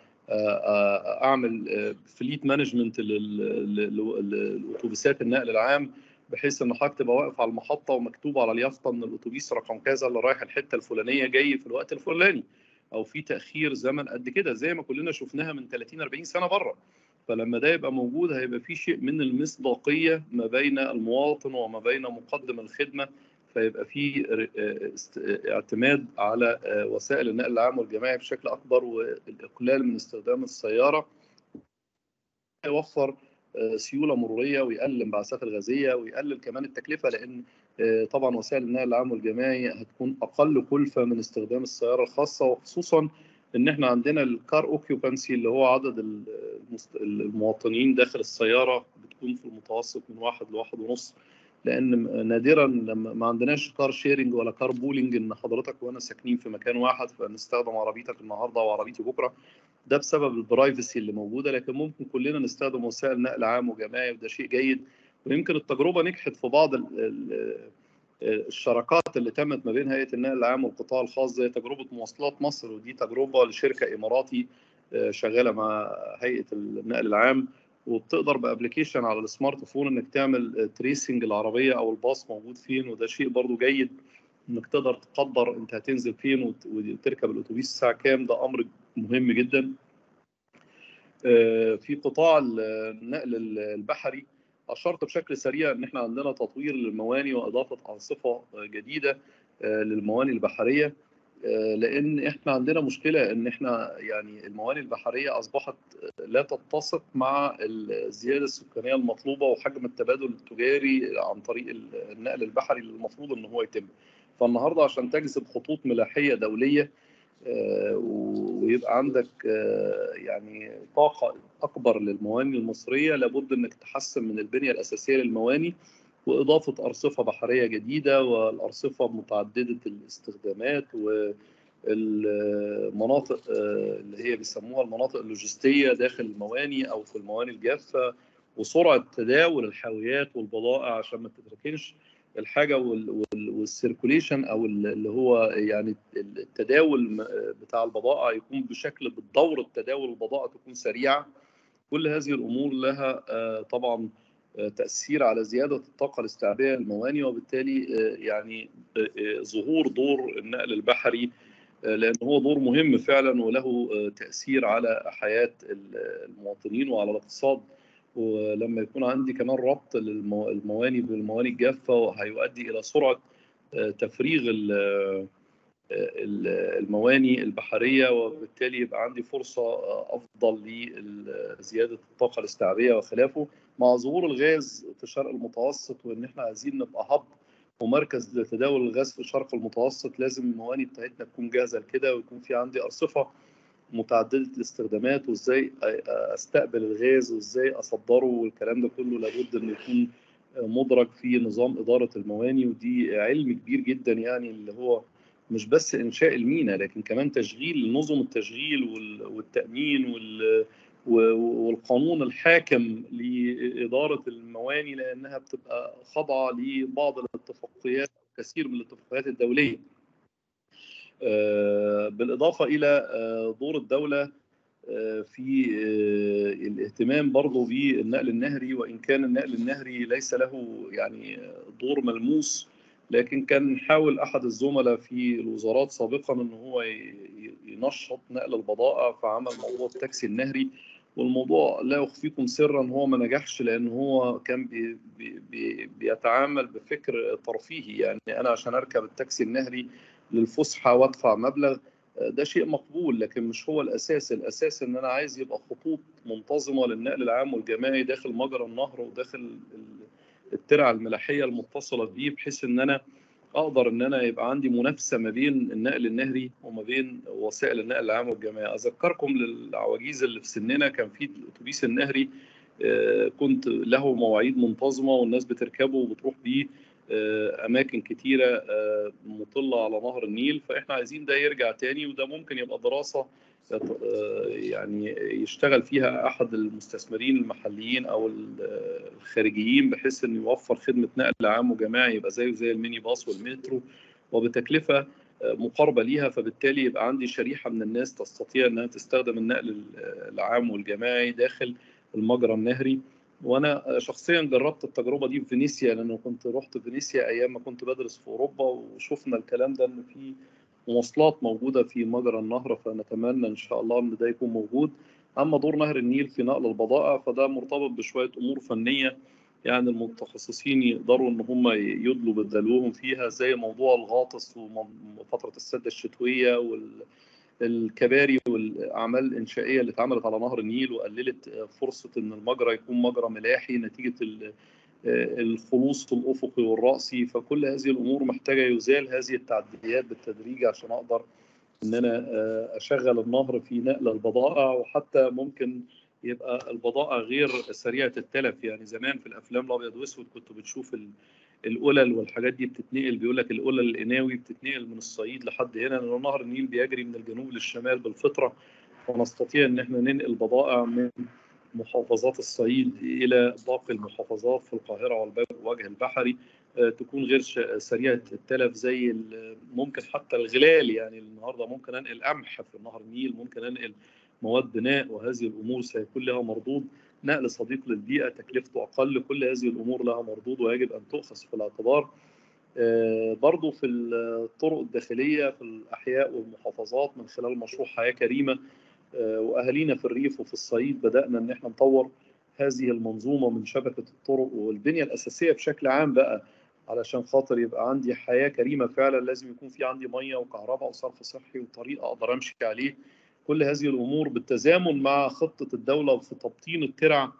اعمل فليت مانجمنت للاتوبيسات النقل العام بحيث ان حضرتك تبقى واقف على المحطه ومكتوب على اليافطه ان الاتوبيس رقم كذا اللي رايح الحته الفلانيه جاي في الوقت الفلاني او في تاخير زمن قد كده زي ما كلنا شفناها من 30 40 سنه بره فلما ده يبقى موجود هيبقى في شيء من المصداقيه ما بين المواطن وما بين مقدم الخدمه فيبقى في اعتماد على وسائل النقل العام والجماعي بشكل اكبر والاقلال من استخدام السياره يوفر آه، سيوله مروريه ويقلل الانبعاثات الغازيه ويقلل كمان التكلفه لان آه، طبعا وسائل النقل العام والجماعي هتكون اقل كلفه من استخدام السياره الخاصه وخصوصا ان احنا عندنا الكار اوكيوبانسي اللي هو عدد المست- المواطنين داخل السياره بتكون في المتوسط من واحد لواحد ونص لان نادرا لما ما عندناش كار شيرنج ولا كار بولينج ان حضرتك وانا ساكنين في مكان واحد فنستخدم عربيتك النهارده وعربيتي بكره ده بسبب البرايفسي اللي موجوده لكن ممكن كلنا نستخدم وسائل نقل عام وجماعي وده شيء جيد ويمكن التجربه نجحت في بعض ال- ال- الشراكات اللي تمت ما بين هيئه النقل العام والقطاع الخاص زي تجربه مواصلات مصر ودي تجربه لشركه اماراتي آه، شغاله مع هيئه النقل العام وبتقدر بابلكيشن على السمارت فون انك تعمل تريسنج العربيه او الباص موجود فين وده شيء برضو جيد انك تقدر تقدر انت هتنزل فين وت- وتركب الاتوبيس الساعه كام ده امر مهم جدا آه، في قطاع النقل البحري اشرت بشكل سريع ان احنا عندنا تطوير للمواني واضافه انصفه جديده آه، للمواني البحريه آه، لان احنا عندنا مشكله ان احنا يعني المواني البحريه اصبحت لا تتسق مع الزياده السكانيه المطلوبه وحجم التبادل التجاري عن طريق النقل البحري اللي المفروض ان هو يتم فالنهارده عشان تجذب خطوط ملاحيه دوليه آه، ويبقى عندك آه، يعني طاقه اكبر للمواني المصريه لابد انك تحسن من البنيه الاساسيه للمواني واضافه ارصفه بحريه جديده والارصفه متعدده الاستخدامات والمناطق اللي هي بيسموها المناطق اللوجستيه داخل المواني او في المواني الجافه وسرعه تداول الحاويات والبضائع عشان ما تتركنش الحاجه والسيركوليشن او اللي هو يعني التداول بتاع البضائع يكون بشكل بالدور التداول البضائع تكون سريعه كل هذه الامور لها آه، طبعا آه، تاثير على زياده الطاقه الاستيعابيه للمواني وبالتالي آه، يعني آه، آه، ظهور دور النقل البحري آه، لان هو دور مهم فعلا وله آه، تاثير على حياه المواطنين وعلى الاقتصاد ولما يكون عندي كمان ربط للمواني بالمواني الجافه هيؤدي الى سرعه آه، تفريغ ال- آه، ال- المواني البحريه وبالتالي يبقى عندي فرصه آه، افضل لزياده الطاقه الاستيعابيه وخلافه مع ظهور الغاز في الشرق المتوسط وان احنا عايزين نبقى هب ومركز لتداول الغاز في الشرق المتوسط لازم المواني بتاعتنا تكون جاهزه لكده ويكون في عندي ارصفه متعدده الاستخدامات وازاي استقبل الغاز وازاي اصدره والكلام ده كله لابد انه يكون مدرج في نظام اداره المواني ودي علم كبير جدا يعني اللي هو مش بس انشاء المينا لكن كمان تشغيل نظم التشغيل وال- والتامين وال والقانون الحاكم لاداره المواني لانها بتبقى خاضعه لبعض الاتفاقيات كثير من الاتفاقيات الدوليه آه، بالاضافه الى آه، دور الدوله آه، في آه، الاهتمام برضه بالنقل النهري وان كان النقل النهري ليس له يعني دور ملموس لكن كان حاول احد الزملاء في الوزارات سابقا ان هو ي- ينشط نقل البضائع فعمل موضوع التاكسي النهري والموضوع لا اخفيكم سرا هو ما نجحش لان هو كان بي بي بي بيتعامل بفكر ترفيهي يعني انا عشان اركب التاكسي النهري للفسحه وادفع مبلغ ده شيء مقبول لكن مش هو الاساس الاساس ان انا عايز يبقى خطوط منتظمه للنقل العام والجماعي داخل مجرى النهر وداخل ال- الترع الملاحيه المتصله بيه بحيث ان انا اقدر ان انا يبقى عندي منافسه ما بين النقل النهري وما بين وسائل النقل العام والجماعي اذكركم للعواجيز اللي في سننا كان في الاتوبيس النهري آه، كنت له مواعيد منتظمه والناس بتركبه وبتروح بيه آه، اماكن كتيره آه، مطله على نهر النيل فاحنا عايزين ده يرجع تاني وده ممكن يبقى دراسه يت- آه، يعني يشتغل فيها احد المستثمرين المحليين او ال- الخارجيين بحيث انه يوفر خدمه نقل عام وجماعي يبقى زيه زي الميني باص والمترو وبتكلفه آه، مقاربه ليها فبالتالي يبقى عندي شريحه من الناس تستطيع انها تستخدم النقل ال- العام والجماعي داخل المجرى النهري وانا شخصيا جربت التجربه دي في فينيسيا لانه كنت رحت فينيسيا ايام ما كنت بدرس في اوروبا وشفنا الكلام ده ان في مواصلات موجوده في مجرى النهر فنتمنى ان شاء الله ان ده يكون موجود اما دور نهر النيل في نقل البضائع فده مرتبط بشويه امور فنيه يعني المتخصصين يقدروا ان هم يدلوا بدلوهم فيها زي موضوع الغاطس وفتره السده الشتويه وال الكباري والاعمال الانشائيه اللي اتعملت على نهر النيل وقللت فرصه ان المجرى يكون مجرى ملاحي نتيجه ال- الخلوص الافقي والراسي فكل هذه الامور محتاجه يزال هذه التعديات بالتدريج عشان اقدر ان انا اشغل النهر في نقل البضائع وحتى ممكن يبقى البضائع غير سريعه التلف يعني زمان في الافلام الابيض واسود كنت بتشوف ال- القلل والحاجات دي بتتنقل بيقول لك القلل القناوي بتتنقل من الصعيد لحد هنا لان نهر النيل بيجري من الجنوب للشمال بالفطره فنستطيع ان احنا ننقل بضائع من محافظات الصعيد الى باقي المحافظات في القاهره والوجه البحري آه، تكون غير ش- سريعه التلف زي ال- ممكن حتى الغلال يعني النهارده ممكن انقل قمح في نهر النيل ممكن انقل مواد بناء وهذه الامور سيكون لها مردود نقل صديق للبيئه تكلفته اقل كل هذه الامور لها مردود ويجب ان تؤخذ في الاعتبار آه، برضو في الطرق الداخليه في الاحياء والمحافظات من خلال مشروع حياه كريمه آه، واهالينا في الريف وفي الصعيد بدانا ان احنا نطور هذه المنظومه من شبكه الطرق والبنيه الاساسيه بشكل عام بقى علشان خاطر يبقى عندي حياه كريمه فعلا لازم يكون في عندي ميه وكهرباء وصرف صحي وطريق اقدر امشي عليه كل هذه الامور بالتزامن مع خطه الدوله في تبطين الترع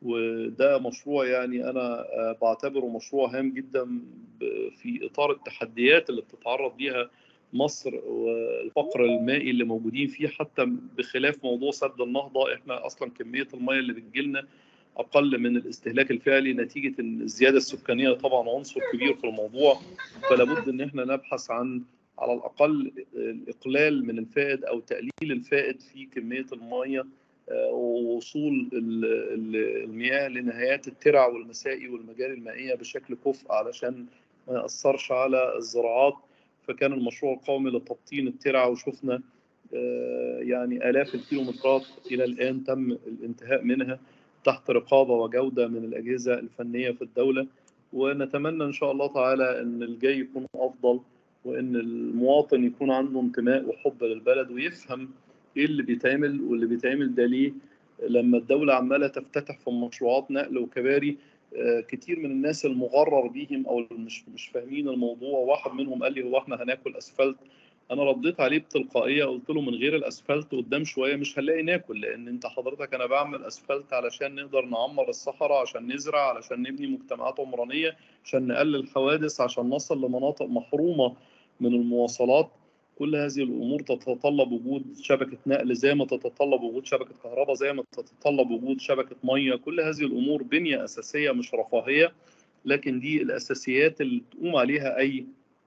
وده مشروع يعني انا آه، بعتبره مشروع هام جدا ب- في اطار التحديات اللي بتتعرض ليها مصر والفقر المائي اللي موجودين فيه حتى بخلاف موضوع سد النهضه احنا اصلا كميه الميه اللي بتجيلنا اقل من الاستهلاك الفعلي نتيجه ان الزياده السكانيه طبعا عنصر كبير في الموضوع فلا بد ان احنا نبحث عن على الاقل الاقلال من الفائد او تقليل الفائد في كميه الميه آه، ووصول ال- ال- المياه لنهايات الترع والمسائي والمجاري المائيه بشكل كفء علشان ما ياثرش على الزراعات فكان المشروع القومي لتبطين الترع وشفنا آه، يعني آلاف الكيلومترات إلى الآن تم الانتهاء منها تحت رقابة وجودة من الأجهزة الفنية في الدولة ونتمنى إن شاء الله تعالى أن الجاي يكون أفضل وأن المواطن يكون عنده انتماء وحب للبلد ويفهم إيه اللي بيتعمل واللي بيتعمل ده ليه لما الدولة عمالة تفتتح في مشروعات نقل وكباري آه، كتير من الناس المغرر بيهم او اللي مش مش فاهمين الموضوع واحد منهم قال لي هو احنا هناكل اسفلت انا رديت عليه بتلقائيه قلت له من غير الاسفلت قدام شويه مش هنلاقي ناكل لان انت حضرتك انا بعمل اسفلت علشان نقدر نعمر الصحراء عشان نزرع علشان نبني مجتمعات عمرانيه عشان نقلل الحوادث عشان نصل لمناطق محرومه من المواصلات كل هذه الامور تتطلب وجود شبكه نقل زي ما تتطلب وجود شبكه كهرباء زي ما تتطلب وجود شبكه ميه كل هذه الامور بنيه اساسيه مش رفاهيه لكن دي الاساسيات اللي تقوم عليها اي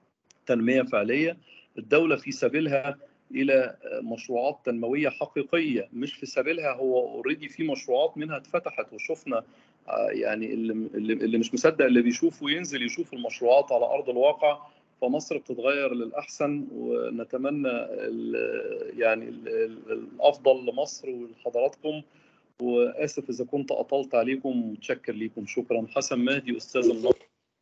تنميه فعليه الدوله في سبيلها الى مشروعات تنمويه حقيقيه مش في سبيلها هو اوريدي في مشروعات منها اتفتحت وشفنا آه، يعني اللي اللي اللي مش مصدق اللي بيشوف وينزل يشوف المشروعات على ارض الواقع فمصر بتتغير للاحسن ونتمنى ال- يعني ال- ال- الافضل لمصر ولحضراتكم واسف اذا كنت اطلت عليكم متشكر ليكم شكرا حسن مهدي استاذ النصر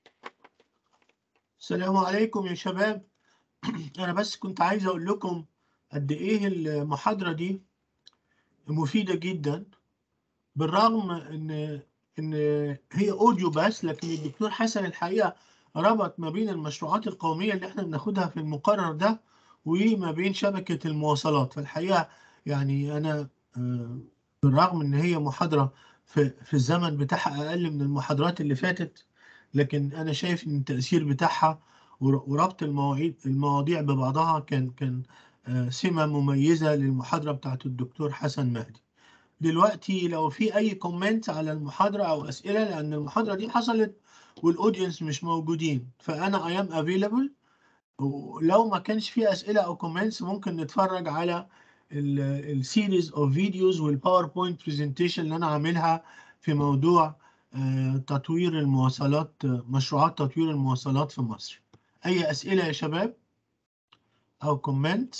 السلام عليكم يا شباب أنا بس كنت عايز أقول لكم قد إيه المحاضرة دي مفيدة جدا بالرغم إن إن هي أوديو بس لكن الدكتور حسن الحقيقة ربط ما بين المشروعات القومية اللي إحنا بناخدها في المقرر ده وما بين شبكة المواصلات فالحقيقة يعني أنا آه، بالرغم إن هي محاضرة في في الزمن بتاعها أقل من المحاضرات اللي فاتت لكن أنا شايف إن التأثير بتاعها ور- وربط المواعيد المواضيع ببعضها كان كان آه، سمة مميزة للمحاضرة بتاعت الدكتور حسن مهدي دلوقتي لو في أي كومنت على المحاضرة أو أسئلة لأن المحاضرة دي حصلت والأودينس مش موجودين فأنا I am available ولو ما كانش في أسئلة أو كومنتس ممكن نتفرج على السيريز اوف فيديوز والباوربوينت برزنتيشن اللي أنا عاملها في موضوع آه، تطوير المواصلات آه، مشروعات تطوير المواصلات في مصر أي أسئلة يا شباب أو كومنت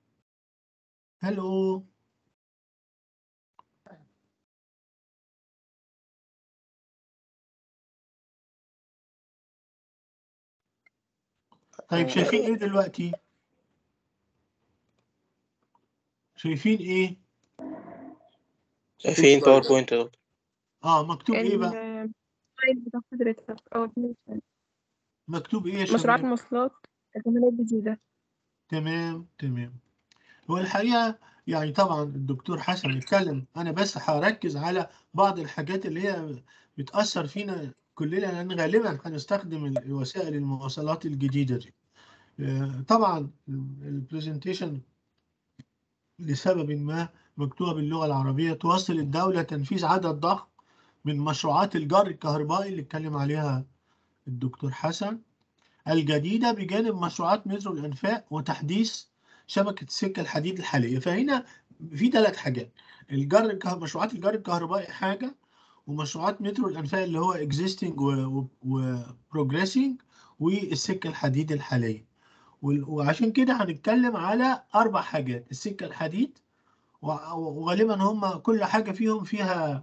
هلو طيب شايفين إيه دلوقتي؟ شايفين إيه؟ شايفين باوربوينت يا دكتور آه مكتوب إيه بقى؟ السلايد بتاع حضرتك أو مكتوب إيه يا مشروعات شباب؟ المواصلات العملية الجديدة تمام تمام والحقيقة يعني طبعا الدكتور حسن اتكلم أنا بس هركز على بعض الحاجات اللي هي بتأثر فينا كلنا لأن غالبا هنستخدم ال- وسائل المواصلات الجديدة دي آه، طبعا البرزنتيشن لسبب ما مكتوبة باللغة العربية توصل الدولة تنفيذ عدد ضخم من مشروعات الجر الكهربائي اللي اتكلم عليها الدكتور حسن الجديدة بجانب مشروعات مترو الأنفاق وتحديث شبكة السكة الحديد الحالية فهنا في ثلاث حاجات الجر الكه- مشروعات الجر الكهربائي حاجة ومشروعات مترو الأنفاق اللي هو existing و, و progressing والسكة الحديد الحالية وال- وعشان كده هنتكلم على أربع حاجات السكة الحديد و- وغالبا هم كل حاجة فيهم فيها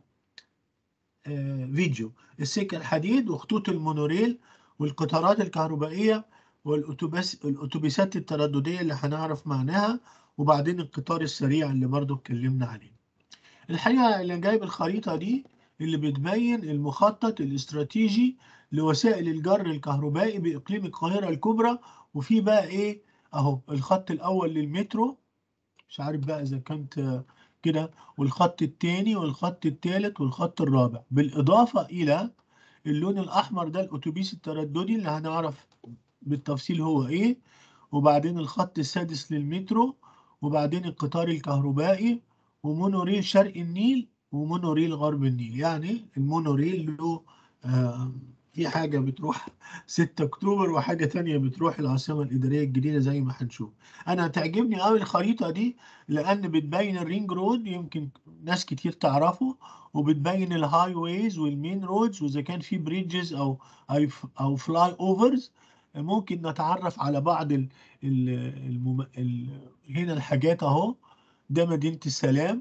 آه، فيديو السكة الحديد وخطوط المونوريل والقطارات الكهربائية والأتوبيس الأتوبيسات الترددية اللي هنعرف معناها وبعدين القطار السريع اللي برضو اتكلمنا عليه الحقيقة اللي جايب الخريطة دي اللي بتبين المخطط الاستراتيجي لوسائل الجر الكهربائي بإقليم القاهرة الكبرى وفي بقى إيه أهو الخط الأول للمترو مش عارف بقى إذا كانت آه، كده والخط الثاني والخط الثالث والخط الرابع بالإضافة إلى اللون الأحمر ده الأتوبيس الترددي اللي هنعرف بالتفصيل هو إيه وبعدين الخط السادس للمترو وبعدين القطار الكهربائي ومونوريل شرق النيل ومونوريل غرب النيل يعني المونوريل له آه في حاجة بتروح 6 أكتوبر وحاجة تانية بتروح العاصمة الإدارية الجديدة زي ما هنشوف أنا تعجبني قوي الخريطة دي لأن بتبين الرينج رود يمكن ناس كتير تعرفه وبتبين الهاي ويز والمين رودز وإذا كان في بريدجز أو أو أو فلاي أوفرز ممكن نتعرف على بعض ال ال المم... ال هنا الحاجات أهو ده مدينة السلام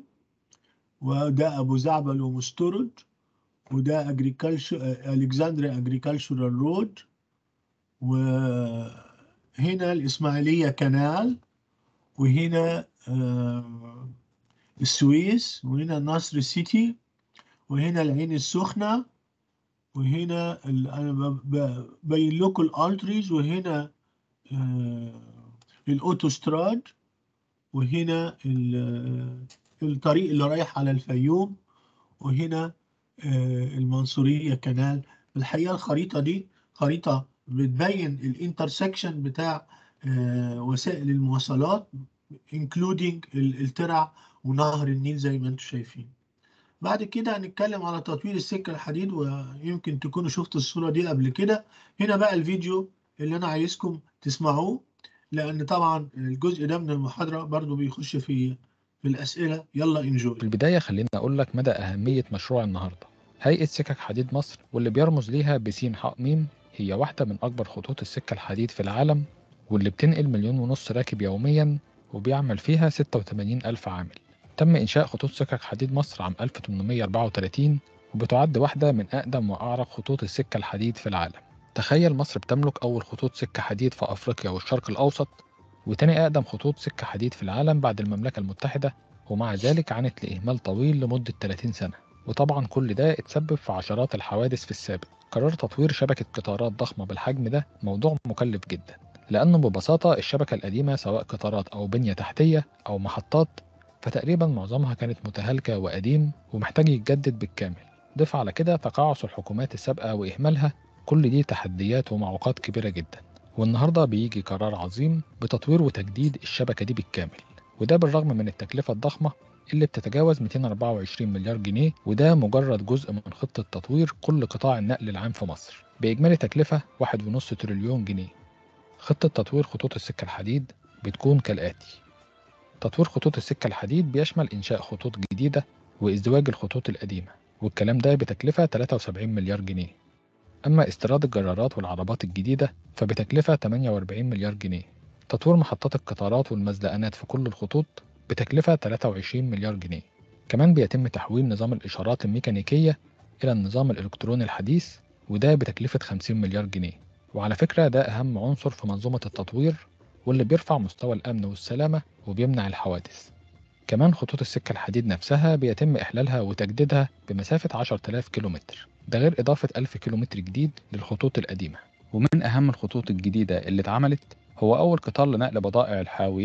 وده أبو زعبل ومسترد وده أجريكالشر ألكسندريا أجريكالشرال رود وهنا الإسماعيلية كانال وهنا آه، السويس وهنا نصر سيتي وهنا العين السخنة وهنا ال- أنا ب- ب- بين لكم الألتريز وهنا آه، الأوتوستراد وهنا ال- الطريق اللي رايح على الفيوم وهنا آه، المنصورية كانال الحقيقة الخريطة دي خريطة بتبين الانترسكشن بتاع آه، وسائل المواصلات including ال- الترع ونهر النيل زي ما انتم شايفين بعد كده هنتكلم على تطوير السكة الحديد ويمكن تكونوا شفتوا الصورة دي قبل كده هنا بقى الفيديو اللي أنا عايزكم تسمعوه لأن طبعا الجزء ده من المحاضرة برضو بيخش في في الأسئلة يلا انجوي في البداية خليني أقول لك مدى أهمية مشروع النهاردة هيئة سكك حديد مصر واللي بيرمز ليها بسين حاء ميم هي واحدة من أكبر خطوط السكة الحديد في العالم واللي بتنقل مليون ونص راكب يوميا وبيعمل فيها 86 ألف عامل تم إنشاء خطوط سكك حديد مصر عام 1834 وبتعد واحدة من أقدم وأعرق خطوط السكة الحديد في العالم تخيل مصر بتملك أول خطوط سكة حديد في أفريقيا والشرق الأوسط وتاني أقدم خطوط سكة حديد في العالم بعد المملكة المتحدة ومع ذلك عانت لإهمال طويل لمدة 30 سنة وطبعا كل ده اتسبب في عشرات الحوادث في السابق قرار تطوير شبكة قطارات ضخمة بالحجم ده موضوع مكلف جدا لأنه ببساطة الشبكة القديمة سواء قطارات أو بنية تحتية أو محطات فتقريبا معظمها كانت متهالكة وقديم ومحتاج يتجدد بالكامل ضف على كده تقاعس الحكومات السابقة وإهمالها كل دي تحديات ومعوقات كبيرة جدا والنهاردة بيجي قرار عظيم بتطوير وتجديد الشبكة دي بالكامل وده بالرغم من التكلفة الضخمة اللي بتتجاوز 224 مليار جنيه وده مجرد جزء من خطة تطوير كل قطاع النقل العام في مصر بإجمالي تكلفة 1.5 تريليون جنيه خطة تطوير خطوط السكة الحديد بتكون كالآتي تطوير خطوط السكة الحديد بيشمل إنشاء خطوط جديدة وازدواج الخطوط القديمة والكلام ده بتكلفة 73 مليار جنيه أما استيراد الجرارات والعربات الجديدة فبتكلفة 48 مليار جنيه تطوير محطات القطارات والمزلقانات في كل الخطوط بتكلفة 23 مليار جنيه كمان بيتم تحويل نظام الإشارات الميكانيكية إلى النظام الإلكتروني الحديث وده بتكلفة 50 مليار جنيه وعلى فكرة ده أهم عنصر في منظومة التطوير واللي بيرفع مستوى الأمن والسلامة وبيمنع الحوادث كمان خطوط السكة الحديد نفسها بيتم إحلالها وتجديدها بمسافة 10000 كيلومتر ده غير إضافة 1000 كيلومتر جديد للخطوط القديمة ومن أهم الخطوط الجديدة اللي اتعملت هو أول قطار لنقل بضائع الحاويات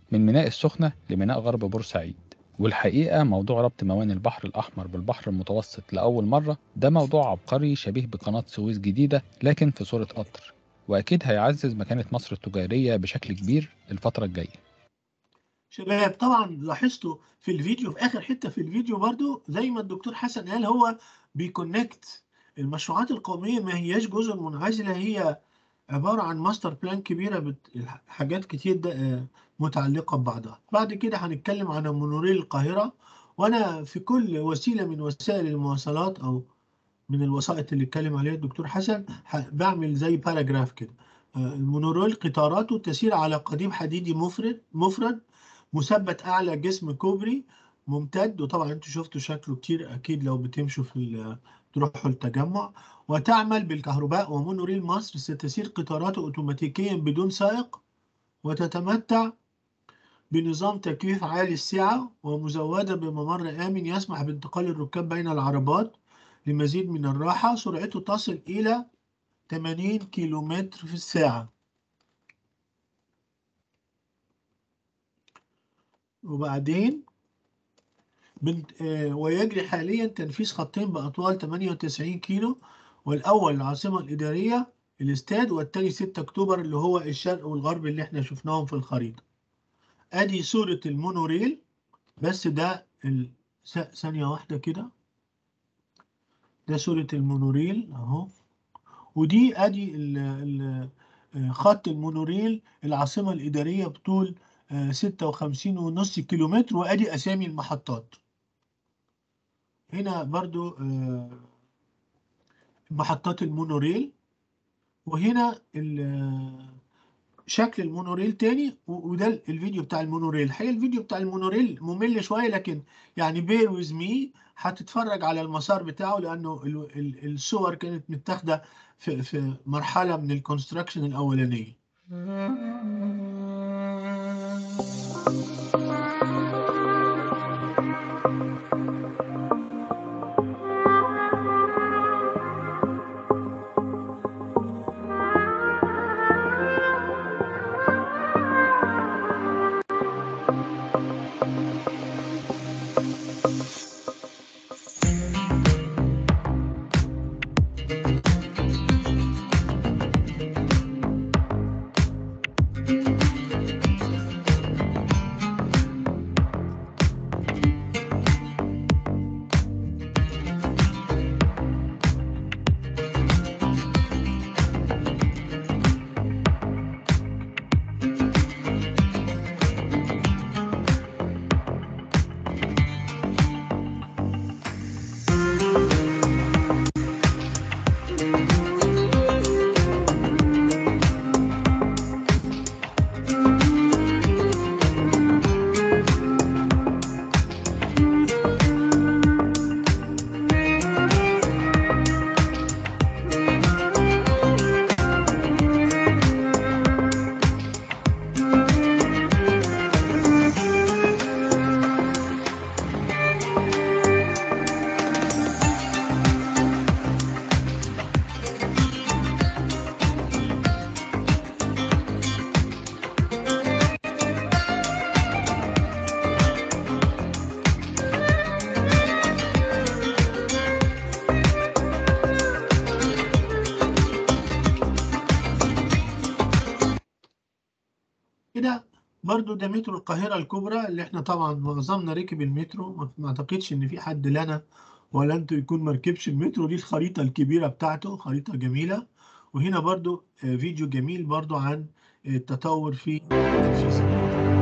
من ميناء السخنة لميناء غرب بورسعيد والحقيقة موضوع ربط مواني البحر الأحمر بالبحر المتوسط لأول مرة ده موضوع عبقري شبيه بقناة سويس جديدة لكن في صورة قطر وأكيد هيعزز مكانة مصر التجارية بشكل كبير الفترة الجاية شباب طبعا لاحظتوا في الفيديو في اخر حته في الفيديو برضو زي ما الدكتور حسن قال هو بيكونكت المشروعات القوميه ما هياش جزر منعزله هي عباره عن ماستر بلان كبيره بت... حاجات كتير ده آه، متعلقه ببعضها بعد كده هنتكلم عن مونوريل القاهره وانا في كل وسيله من وسائل المواصلات او من الوسائط اللي اتكلم عليها الدكتور حسن ح- بعمل زي باراجراف كده آه، المونوريل قطاراته تسير على قضيب حديدي مفرد مفرد مثبت اعلى جسم كوبري ممتد وطبعا انتوا شفتوا شكله كتير اكيد لو بتمشوا في ال- تروحوا التجمع وتعمل بالكهرباء ومونوريل مصر ستسير قطاراته اوتوماتيكيا بدون سائق وتتمتع بنظام تكييف عالي السعة ومزودة بممر آمن يسمح بانتقال الركاب بين العربات لمزيد من الراحة سرعته تصل إلى 80 كيلومتر في الساعة وبعدين بنت آه، ويجري حاليا تنفيذ خطين بأطوال 98 كيلو والأول العاصمة الإدارية الاستاد والتاني 6 أكتوبر اللي هو الشرق والغرب اللي احنا شفناهم في الخريطة أدي صورة المونوريل بس ده ال... س- ثانية واحدة كده ده صورة المونوريل أهو ودي أدي ال... ال... آه، خط المونوريل العاصمة الإدارية بطول آه، 56 ونص كيلومتر وأدي أسامي المحطات هنا برضو آه، محطات المونوريل وهنا ال- آه، شكل المونوريل تاني و- وده الفيديو بتاع المونوريل الحقيقة الفيديو بتاع المونوريل ممل شوية لكن يعني بير ويز مي هتتفرج على المسار بتاعه لأنه ال- ال- الصور كانت متاخدة في في مرحلة من الكونستراكشن الأولانية كده برضو ده مترو القاهرة الكبرى اللي احنا طبعا معظمنا ركب المترو ما ما اعتقدش ان في حد لنا ولا انتوا يكون مركبش المترو دي الخريطة الكبيرة بتاعته خريطة جميلة وهنا برضو آه، فيديو جميل برضو عن التطور في تنفيذ المترو.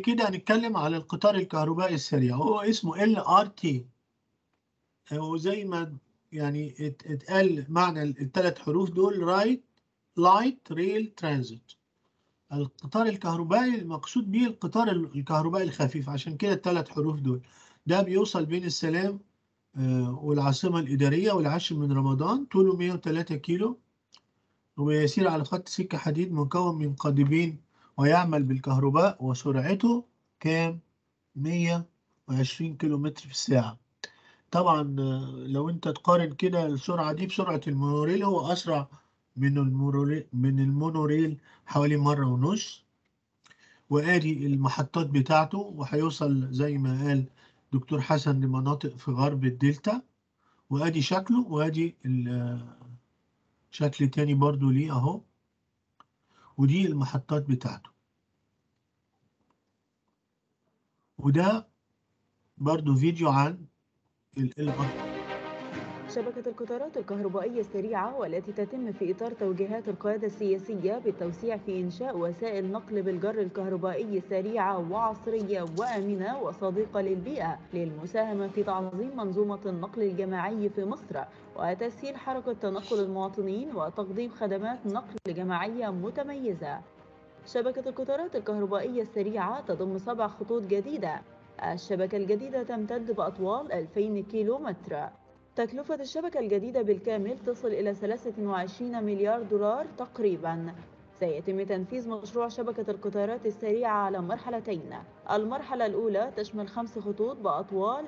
كده هنتكلم على القطار الكهربائي السريع وهو اسمه ال ار تي وزي ما يعني ات- اتقال معنى الثلاث حروف دول رايت لايت ريل ترانزيت القطار الكهربائي المقصود به القطار الكهربائي الخفيف عشان كده الثلاث حروف دول ده بيوصل بين السلام آه، والعاصمة الإدارية والعاشر من رمضان طوله 103 كيلو ويسير على خط سكة حديد مكون من قضيبين ويعمل بالكهرباء وسرعته كام 120 كيلو متر في الساعة طبعا آه، لو انت تقارن كده السرعة دي بسرعة المونوريل هو أسرع من المونوريل من المونوريل حوالي مرة ونص وآدي المحطات بتاعته وهيوصل زي ما قال دكتور حسن لمناطق في غرب الدلتا وآدي شكله وآدي ال- شكل تاني برضو ليه أهو ودي المحطات بتاعته وده برضو فيديو عن ال ال شبكة القطارات الكهربائية السريعة والتي تتم في إطار توجيهات القيادة السياسية بالتوسيع في إنشاء وسائل نقل بالجر الكهربائي سريعة وعصرية وآمنة وصديقة للبيئة للمساهمة في تعظيم منظومة النقل الجماعي في مصر وتسهيل حركة تنقل المواطنين وتقديم خدمات نقل جماعية متميزة. شبكة القطارات الكهربائية السريعة تضم سبع خطوط جديدة. الشبكة الجديدة تمتد بأطوال 2000 كيلو متر. تكلفة الشبكة الجديدة بالكامل تصل إلى 23 مليار دولار تقريبا سيتم تنفيذ مشروع شبكة القطارات السريعة على مرحلتين المرحلة الأولى تشمل خمس خطوط بأطوال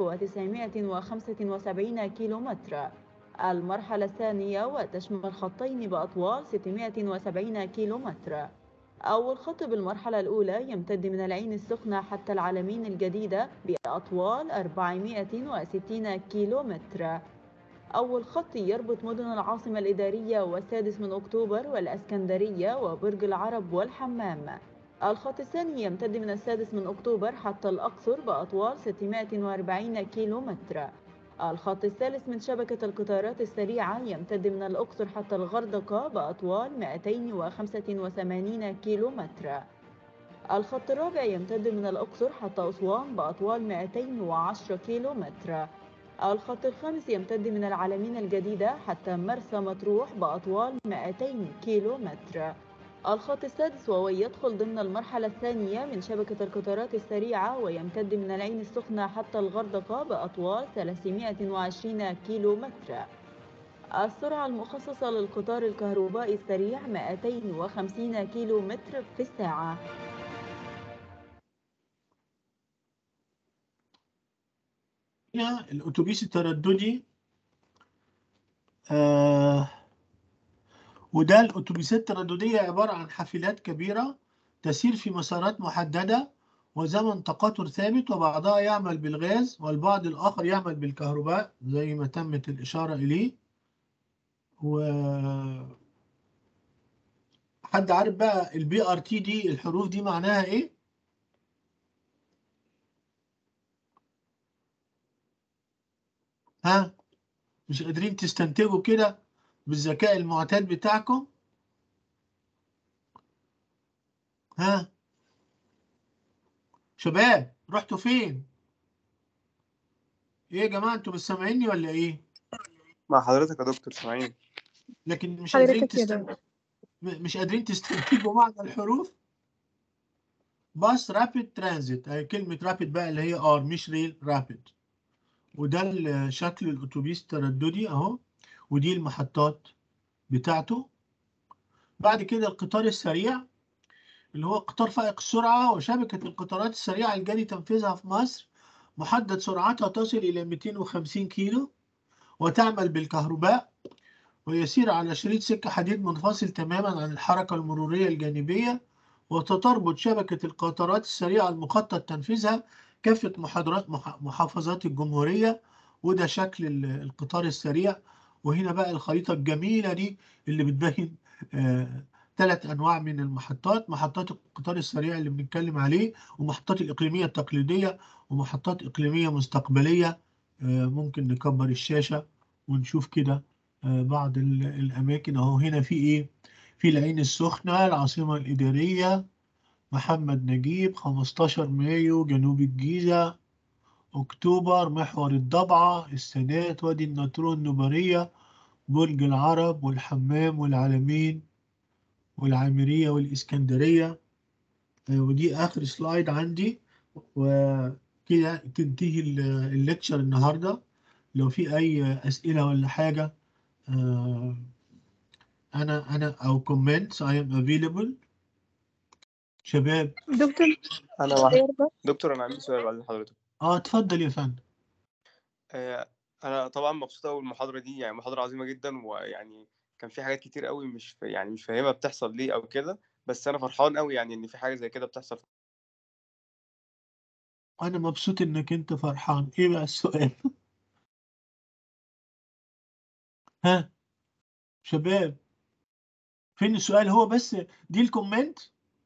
1975 كيلومتر المرحلة الثانية وتشمل خطين بأطوال 670 كيلومتر أول خط بالمرحلة الأولى يمتد من العين السخنة حتى العلمين الجديدة بأطوال 460 كيلومتر أول خط يربط مدن العاصمة الإدارية والسادس من أكتوبر والأسكندرية وبرج العرب والحمام الخط الثاني يمتد من السادس من أكتوبر حتى الأقصر بأطوال 640 كيلومتر الخط الثالث من شبكة القطارات السريعة يمتد من الأقصر حتى الغردقة بأطوال 285 كيلومتر الخط الرابع يمتد من الأقصر حتى أسوان بأطوال 210 كيلومتر الخط الخامس يمتد من العلمين الجديدة حتى مرسى مطروح بأطوال 200 كيلومتر الخط السادس وهو يدخل ضمن المرحلة الثانية من شبكة القطارات السريعة ويمتد من العين السخنة حتى الغردقة بأطوال 320 كيلومتر السرعة المخصصة للقطار الكهربائي السريع 250 كيلو متر في الساعة هنا الأتوبيس الترددي آه وده الأتوبيسات الترددية عبارة عن حافلات كبيرة تسير في مسارات محددة وزمن تقاطر ثابت وبعضها يعمل بالغاز والبعض الآخر يعمل بالكهرباء زي ما تمت الإشارة إليه و حد عارف بقى البي ار تي دي الحروف دي معناها ايه؟ ها؟ مش قادرين تستنتجوا كده بالذكاء المعتاد بتاعكم؟ ها؟ شباب رحتوا فين؟ ايه يا جماعه انتوا مش سامعيني ولا ايه؟ مع حضرتك يا دكتور سامعين لكن مش قادرين حضرتك يا تست... دكتور م- مش قادرين تستنتجوا معنى الحروف باص رابيد ترانزيت اهي كلمة رابيد بقى اللي هي ار مش ريل رابيد وده ال- شكل الاتوبيس الترددي اهو ودي المحطات بتاعته بعد كده القطار السريع اللي هو قطار فائق السرعة وشبكة القطارات السريعة الجاري تنفيذها في مصر محدد سرعتها تصل إلى 250 كيلو وتعمل بالكهرباء ويسير على شريط سكة حديد منفصل تماما عن الحركة المرورية الجانبية وتتربط شبكة القطارات السريعة المخطط تنفيذها كافة محاضرات مح- محافظات الجمهورية وده شكل ال- القطار السريع وهنا بقى الخريطة الجميلة دي اللي بتبين آه ثلاث أنواع من المحطات محطات القطار السريع اللي بنتكلم عليه ومحطات الإقليمية التقليدية ومحطات إقليمية مستقبلية آه ممكن نكبر الشاشة ونشوف كده آه، بعض ال- الأماكن أهو هنا في إيه؟ في العين السخنة العاصمة الإدارية محمد نجيب 15 مايو جنوب الجيزة أكتوبر محور الضبعة السادات وادي النطرون النبرية برج العرب والحمام والعلمين والعامرية والإسكندرية آه، ودي آخر سلايد عندي وكده تنتهي ال- الليكتشر النهاردة لو في أي أسئلة ولا حاجة آه، أنا أنا أو comments I am available شباب دكتور انا واحد غير بس دكتور انا عندي سؤال بعد حضرتك اه اتفضل يا فندم آه، انا طبعا مبسوط قوي بالمحاضره دي يعني محاضره عظيمه جدا ويعني كان في حاجات كتير قوي مش ف- يعني مش فاهمها بتحصل ليه او كده بس انا فرحان قوي يعني ان في حاجه زي كده بتحصل أنا مبسوط إنك أنت فرحان إيه بقى السؤال ها شباب فين السؤال هو بس دي الكومنت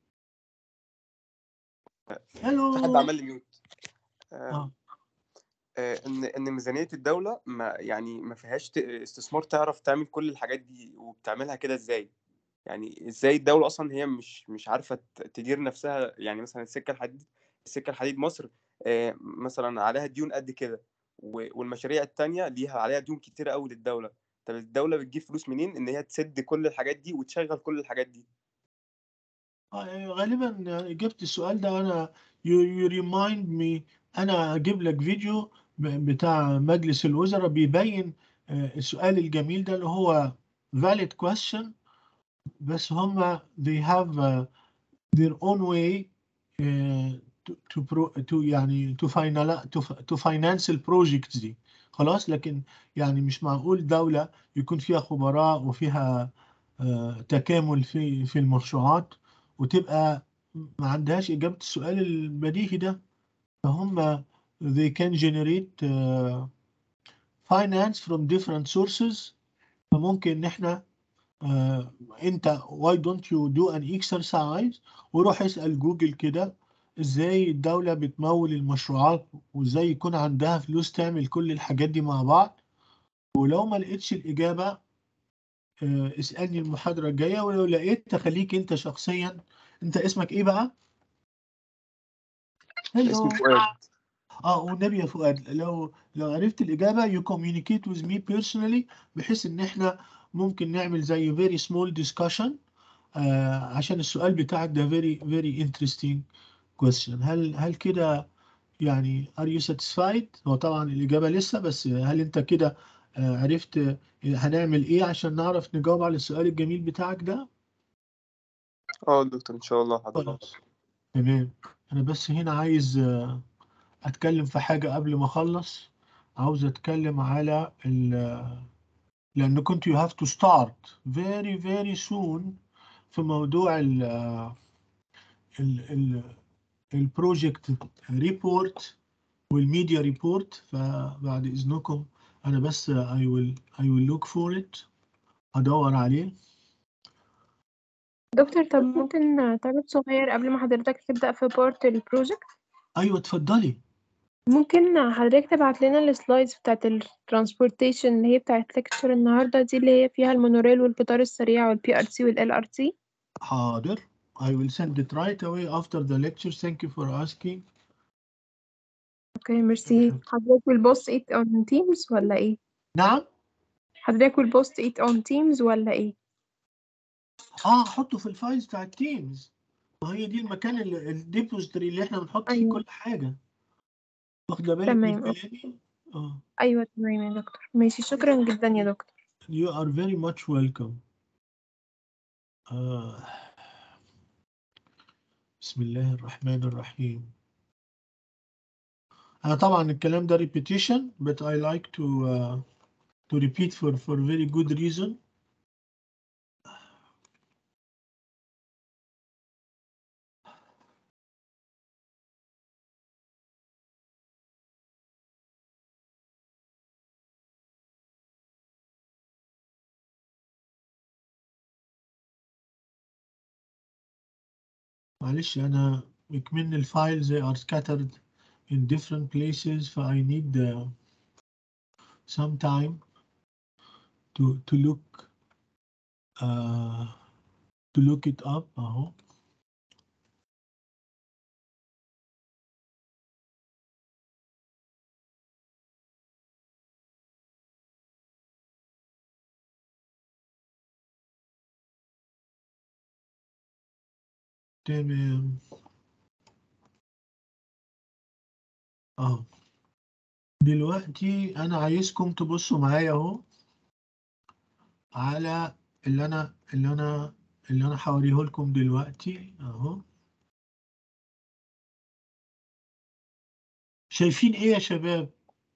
في حد هلو عمل لي ميوت آه، آه. آه، ان ان ميزانيه الدوله ما يعني ما فيهاش ت- استثمار تعرف تعمل كل الحاجات دي وبتعملها كده ازاي يعني ازاي الدوله اصلا هي مش مش عارفه ت- تدير نفسها يعني مثلا السكه الحديد السكه الحديد مصر آه، مثلا عليها ديون قد كده و- والمشاريع التانية ليها عليها ديون كتيرة قوي للدولة طب الدولة بتجيب فلوس منين ان هي تسد كل الحاجات دي وتشغل كل الحاجات دي آه، غالبا جبت السؤال ده انا you, you remind me انا اجيب لك فيديو ب- بتاع مجلس الوزراء بيبين آه، السؤال الجميل ده اللي هو valid question بس هم they have uh, their own way uh, to, to, pro, to يعني to, final, to, to finance البروجكتس دي خلاص لكن يعني مش معقول دولة يكون فيها خبراء وفيها آه، تكامل في في المشروعات وتبقى ما عندهاش إجابة السؤال البديهي ده فهم they can generate uh, finance from different sources فممكن إن إحنا آه، أنت why don't you do an exercise وروح اسأل جوجل كده إزاي الدولة بتمول المشروعات وإزاي يكون عندها فلوس تعمل كل الحاجات دي مع بعض ولو ما لقيتش الإجابة آه، اسألني المحاضرة الجاية ولو لقيت تخليك أنت شخصيا أنت اسمك إيه بقى؟ هلو اسمي فؤاد اه والنبي يا فؤاد لو لو عرفت الإجابة you communicate with me personally بحيث إن إحنا ممكن نعمل زي very small discussion آه عشان السؤال بتاعك ده very very interesting question هل هل كده يعني are you satisfied؟ هو طبعا الإجابة لسه بس هل أنت كده آه عرفت آه، هنعمل إيه عشان نعرف نجاوب على السؤال الجميل بتاعك ده؟ اه دكتور ان شاء الله حضرتك خلاص تمام أنا بس هنا عايز آه، أتكلم في حاجة قبل ما أخلص عاوز أتكلم على ال لأن كنت you have to start very very soon في موضوع ال ال ال البروجكت ريبورت والميديا ريبورت فبعد إذنكم أنا بس I will I will look for it أدور عليه دكتور طب ممكن تعرض صغير قبل ما حضرتك تبدأ في بارت البروجكت أيوة اتفضلي ممكن حضرتك تبعت لنا السلايدز بتاعت الترانسبورتيشن اللي هي بتاعت ليكتشر النهاردة دي اللي هي فيها المونوريل والقطار السريع والبي ار سي والال ار تي حاضر I will send it right away after the lecture thank you for asking اوكي ميرسي حضرتك والبوست ايت اون تيمز ولا ايه نعم حضرتك والبوست ايت اون تيمز ولا ايه اه حطه في الفايلز بتاع التيمز وهي دي المكان اللي الديبوزيتوري اللي احنا بنحط فيه أيوة. كل حاجه واخده بالك من تمام. كلامي اه ايوه تمام يا دكتور ماشي شكرا جدا يا دكتور you are very much welcome آه. بسم الله الرحمن الرحيم أنا طبعا الكلام ده repetition but I like to uh, to repeat for for very good reason معلش أنا من الفايلز they are scattered in different places ف I need uh, some time to to look uh, to look it up أهو تمام اهو دلوقتي انا عايزكم تبصوا معايا اهو على اللي انا اللي انا اللي انا هوريه لكم دلوقتي اهو شايفين ايه يا شباب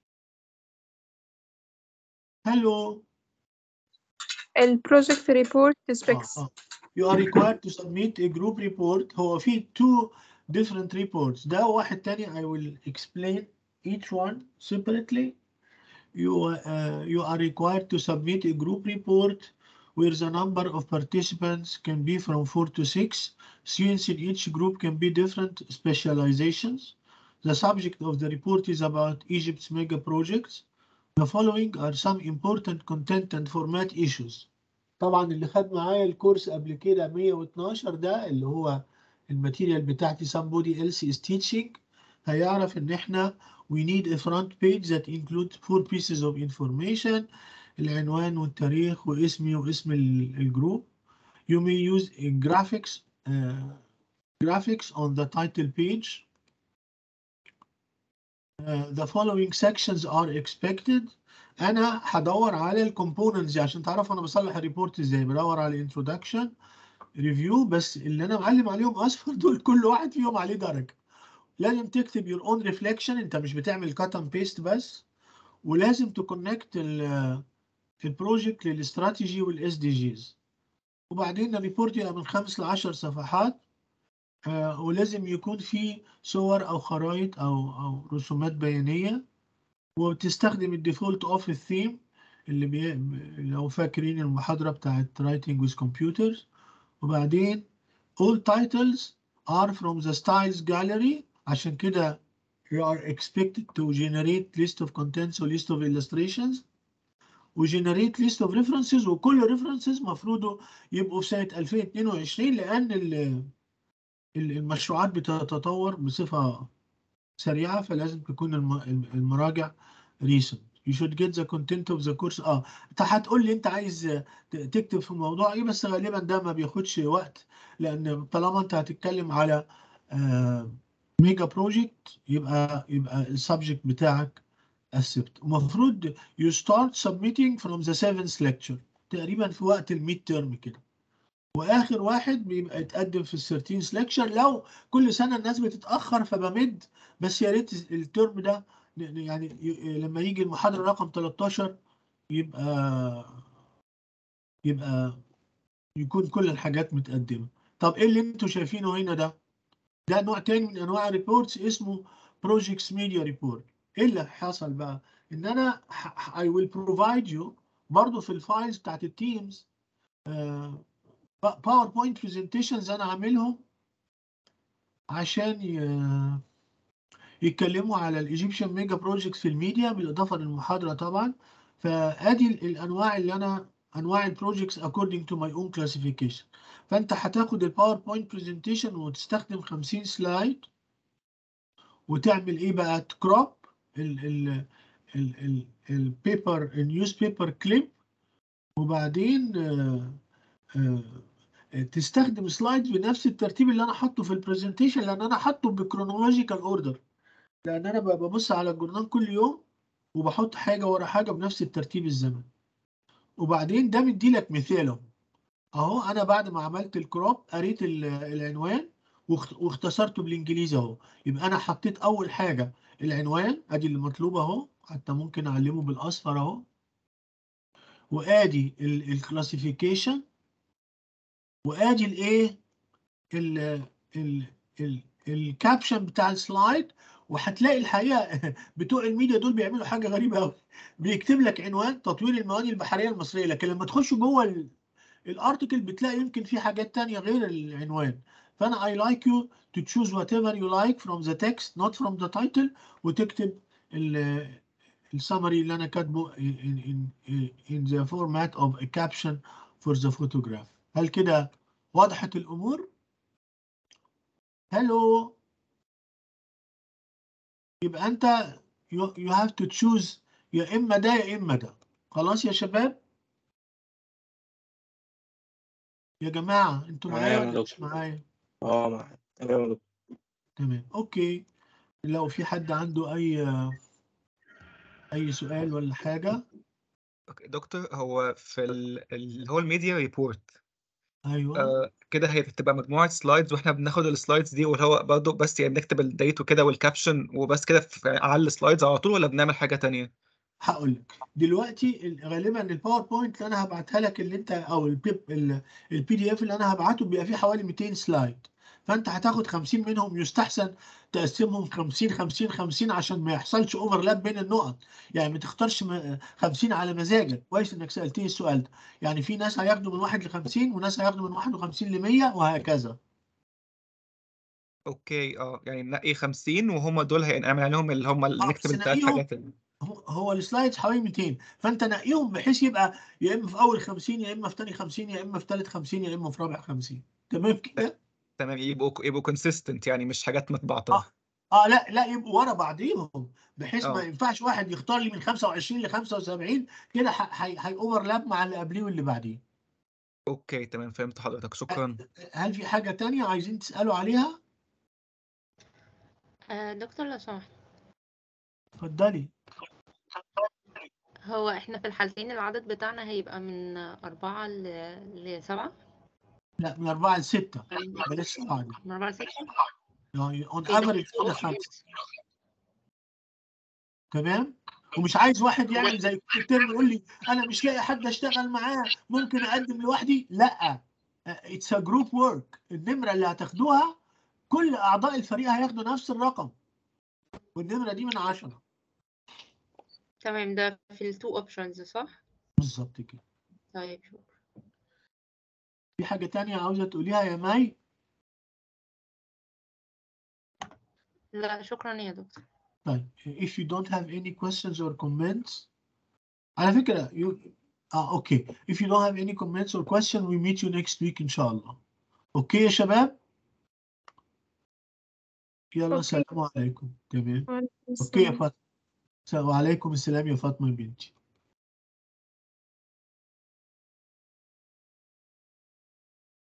هلو البروجكت ريبورت اه specs اه you are required to submit a group report هو في two different reports ده واحد تاني I will explain each one separately you uh, you are required to submit a group report where the number of participants can be from four to six. Students in each group can be different specializations. The subject of the report is about Egypt's mega projects. The following are some important content and format issues. طبعا اللي خد معايا الكورس قبل كده 112 ده اللي هو الماتيريال بتاعتي somebody else is teaching هيعرف ان احنا we need a front page that includes four pieces of information العنوان والتاريخ واسمي واسم ال- الجروب you may use a graphics uh, graphics on the title page Uh, the following sections are expected انا هدور على الكومبوننتس عشان تعرفوا انا بصلح الريبورت ازاي بدور على introduction ريفيو بس اللي انا معلم عليهم اصفر دول كل واحد فيهم عليه درجه لازم تكتب your own reflection انت مش بتعمل cut and paste بس ولازم تكونكت البروجكت للاستراتيجي والاس دي جيز وبعدين الريبورت يبقى من خمس ل 10 صفحات آه، ولازم يكون فيه صور او خرائط او او رسومات بيانيه وبتستخدم الديفولت اوف الثيم اللي بي... لو فاكرين المحاضره بتاعت writing with computers وبعدين all titles are from the styles gallery عشان كده you are expected to generate list of contents و list of illustrations و generate list of references وكل references مفروض يبقوا في سنة 2022 لأن ال- ال- المشروعات بتتطور بصفة سريعة فلازم تكون الم- المراجع recent. You should get the content of the course اه انت هتقول لي انت عايز ت- تكتب في موضوع ايه بس غالبا ده ما بياخدش وقت لان طالما انت هتتكلم على ميجا بروجكت يبقى يبقى السبجكت بتاعك accept المفروض you start submitting from the seventh lecture تقريبا في وقت الميد تيرم كده واخر واحد بيبقى يتقدم في الثيرتينث ليكشر لو كل سنه الناس بتتاخر فبمد بس يا ريت الترم ده ن- يعني ي- لما يجي المحاضره رقم 13 يبقى يبقى يكون كل الحاجات متقدمه طب ايه اللي انتوا شايفينه هنا ده ده نوع تاني من انواع الريبورتس اسمه بروجيكتس ميديا ريبورت ايه اللي حصل بقى ان انا ح- I will provide you برضو في الفايلز بتاعت التيمز باوربوينت برزنتيشنز انا عاملهم عشان ي- يتكلموا على الايجيبشن ميجا بروجكت في الميديا بالاضافه للمحاضره طبعا فادي ال- الانواع اللي انا انواع البروجكتس according to my own classification فانت هتاخد الباوربوينت برزنتيشن وتستخدم 50 سلايد وتعمل ايه بقى تكروب ال ال ال ال البيبر النيوز بيبر كليب وبعدين آه، آه، تستخدم سلايد بنفس الترتيب اللي انا حاطه في البرزنتيشن لان انا حاطه بكرونولوجيكال اوردر لان انا ب- ببص على الجورنال كل يوم وبحط حاجه ورا حاجه بنفس الترتيب الزمني وبعدين ده مدي لك مثال اهو اهو انا بعد ما عملت الكروب قريت ال- العنوان واخت- واختصرته بالانجليزي اهو يبقى انا حطيت اول حاجه العنوان ادي اللي مطلوب اهو حتى ممكن اعلمه بالاصفر اهو وادي الكلاسيفيكيشن وادي الايه ال ال ال الكابشن بتاع السلايد وهتلاقي الحقيقه بتوع الميديا دول بيعملوا حاجه غريبه قوي بيكتب لك عنوان تطوير الموانئ البحريه المصريه لكن لما تخش جوه ال- الارتكل بتلاقي يمكن في حاجات تانية غير العنوان فانا I like you to choose whatever you like from the text not from the title وتكتب ال السمري اللي انا كاتبه in, in, in the format of a caption for the photograph هل كده وضحت الامور؟ هلو يبقى انت you, you have to choose يا اما ده يا اما ده خلاص يا شباب يا جماعه انتوا معايا معايا ولا يا مش معايا اه معاك تمام يا دكتور تمام اوكي لو في حد عنده اي اي سؤال ولا حاجه أوكي، دكتور هو في ال- اللي هو الميديا ريبورت ايوه آه كده هي بتبقى مجموعة سلايدز واحنا بناخد السلايدز دي واللي هو برضه بس يعني بنكتب الديت وكده والكابشن وبس كده في على السلايدز على طول ولا بنعمل حاجة تانية؟ هقول لك دلوقتي ال- غالبا الباوربوينت اللي انا هبعتها لك اللي انت او البيب البي دي اف اللي انا هبعته بيبقى فيه حوالي 200 سلايد فانت هتاخد 50 منهم يستحسن تقسمهم 50 50 50 عشان ما يحصلش اوفرلاب بين النقط يعني ما تختارش م- 50 على مزاجك كويس انك سالتني السؤال ده يعني في ناس هياخدوا من 1 ل 50 وناس هياخدوا من 51 ل 100 وهكذا اوكي اه يعني نقي 50 وهم دول هنعمل عليهم اللي هم اللي آه، نكتب بس الثلاث نقيهم. حاجات اللي- هو هو السلايدز حوالي 200 فانت نقيهم بحيث يبقى يا اما في اول 50 يا اما في ثاني 50 يا اما في ثالث 50 يا اما في رابع 50 تمام كده تمام يبقوا يبقوا كونسيستنت يعني مش حاجات متبعترة اه اه لا لا يبقوا ورا بعضيهم بحيث ما اه. ينفعش واحد يختار لي من 25 ل 75 كده هي اوفرلاب مع اللي قبليه واللي بعديه اوكي تمام فهمت حضرتك شكرا هل في حاجه تانية عايزين تسالوا عليها آه، دكتور لو سمحت اتفضلي هو احنا في الحالتين العدد بتاعنا هيبقى من أربعة ل- لسبعة لا من 4 ل 6 بلاش 7 دي من أربعة لستة يعني اون إيه ده؟ افريج كده 5 تمام ومش عايز واحد يعمل زي كل الترم يقول لي انا مش لاقي حد اشتغل معاه ممكن اقدم لوحدي لا اتس ا جروب ورك النمره اللي هتاخدوها كل اعضاء الفريق هياخدوا نفس الرقم والنمره دي من 10 تمام ده في التو اوبشنز صح؟ بالظبط كده طيب شكرا في حاجه تانية عاوزه تقوليها يا ماي لا شكرا يا دكتور طيب if you don't have any questions or comments على فكره you اه اوكي if you don't have any comments or question we meet you next week ان شاء الله اوكي يا شباب يلا أوكي. سلام عليكم تمام وعليكم اوكي يا السلام فاطمه وعليكم السلام يا فاطمه يا بنتي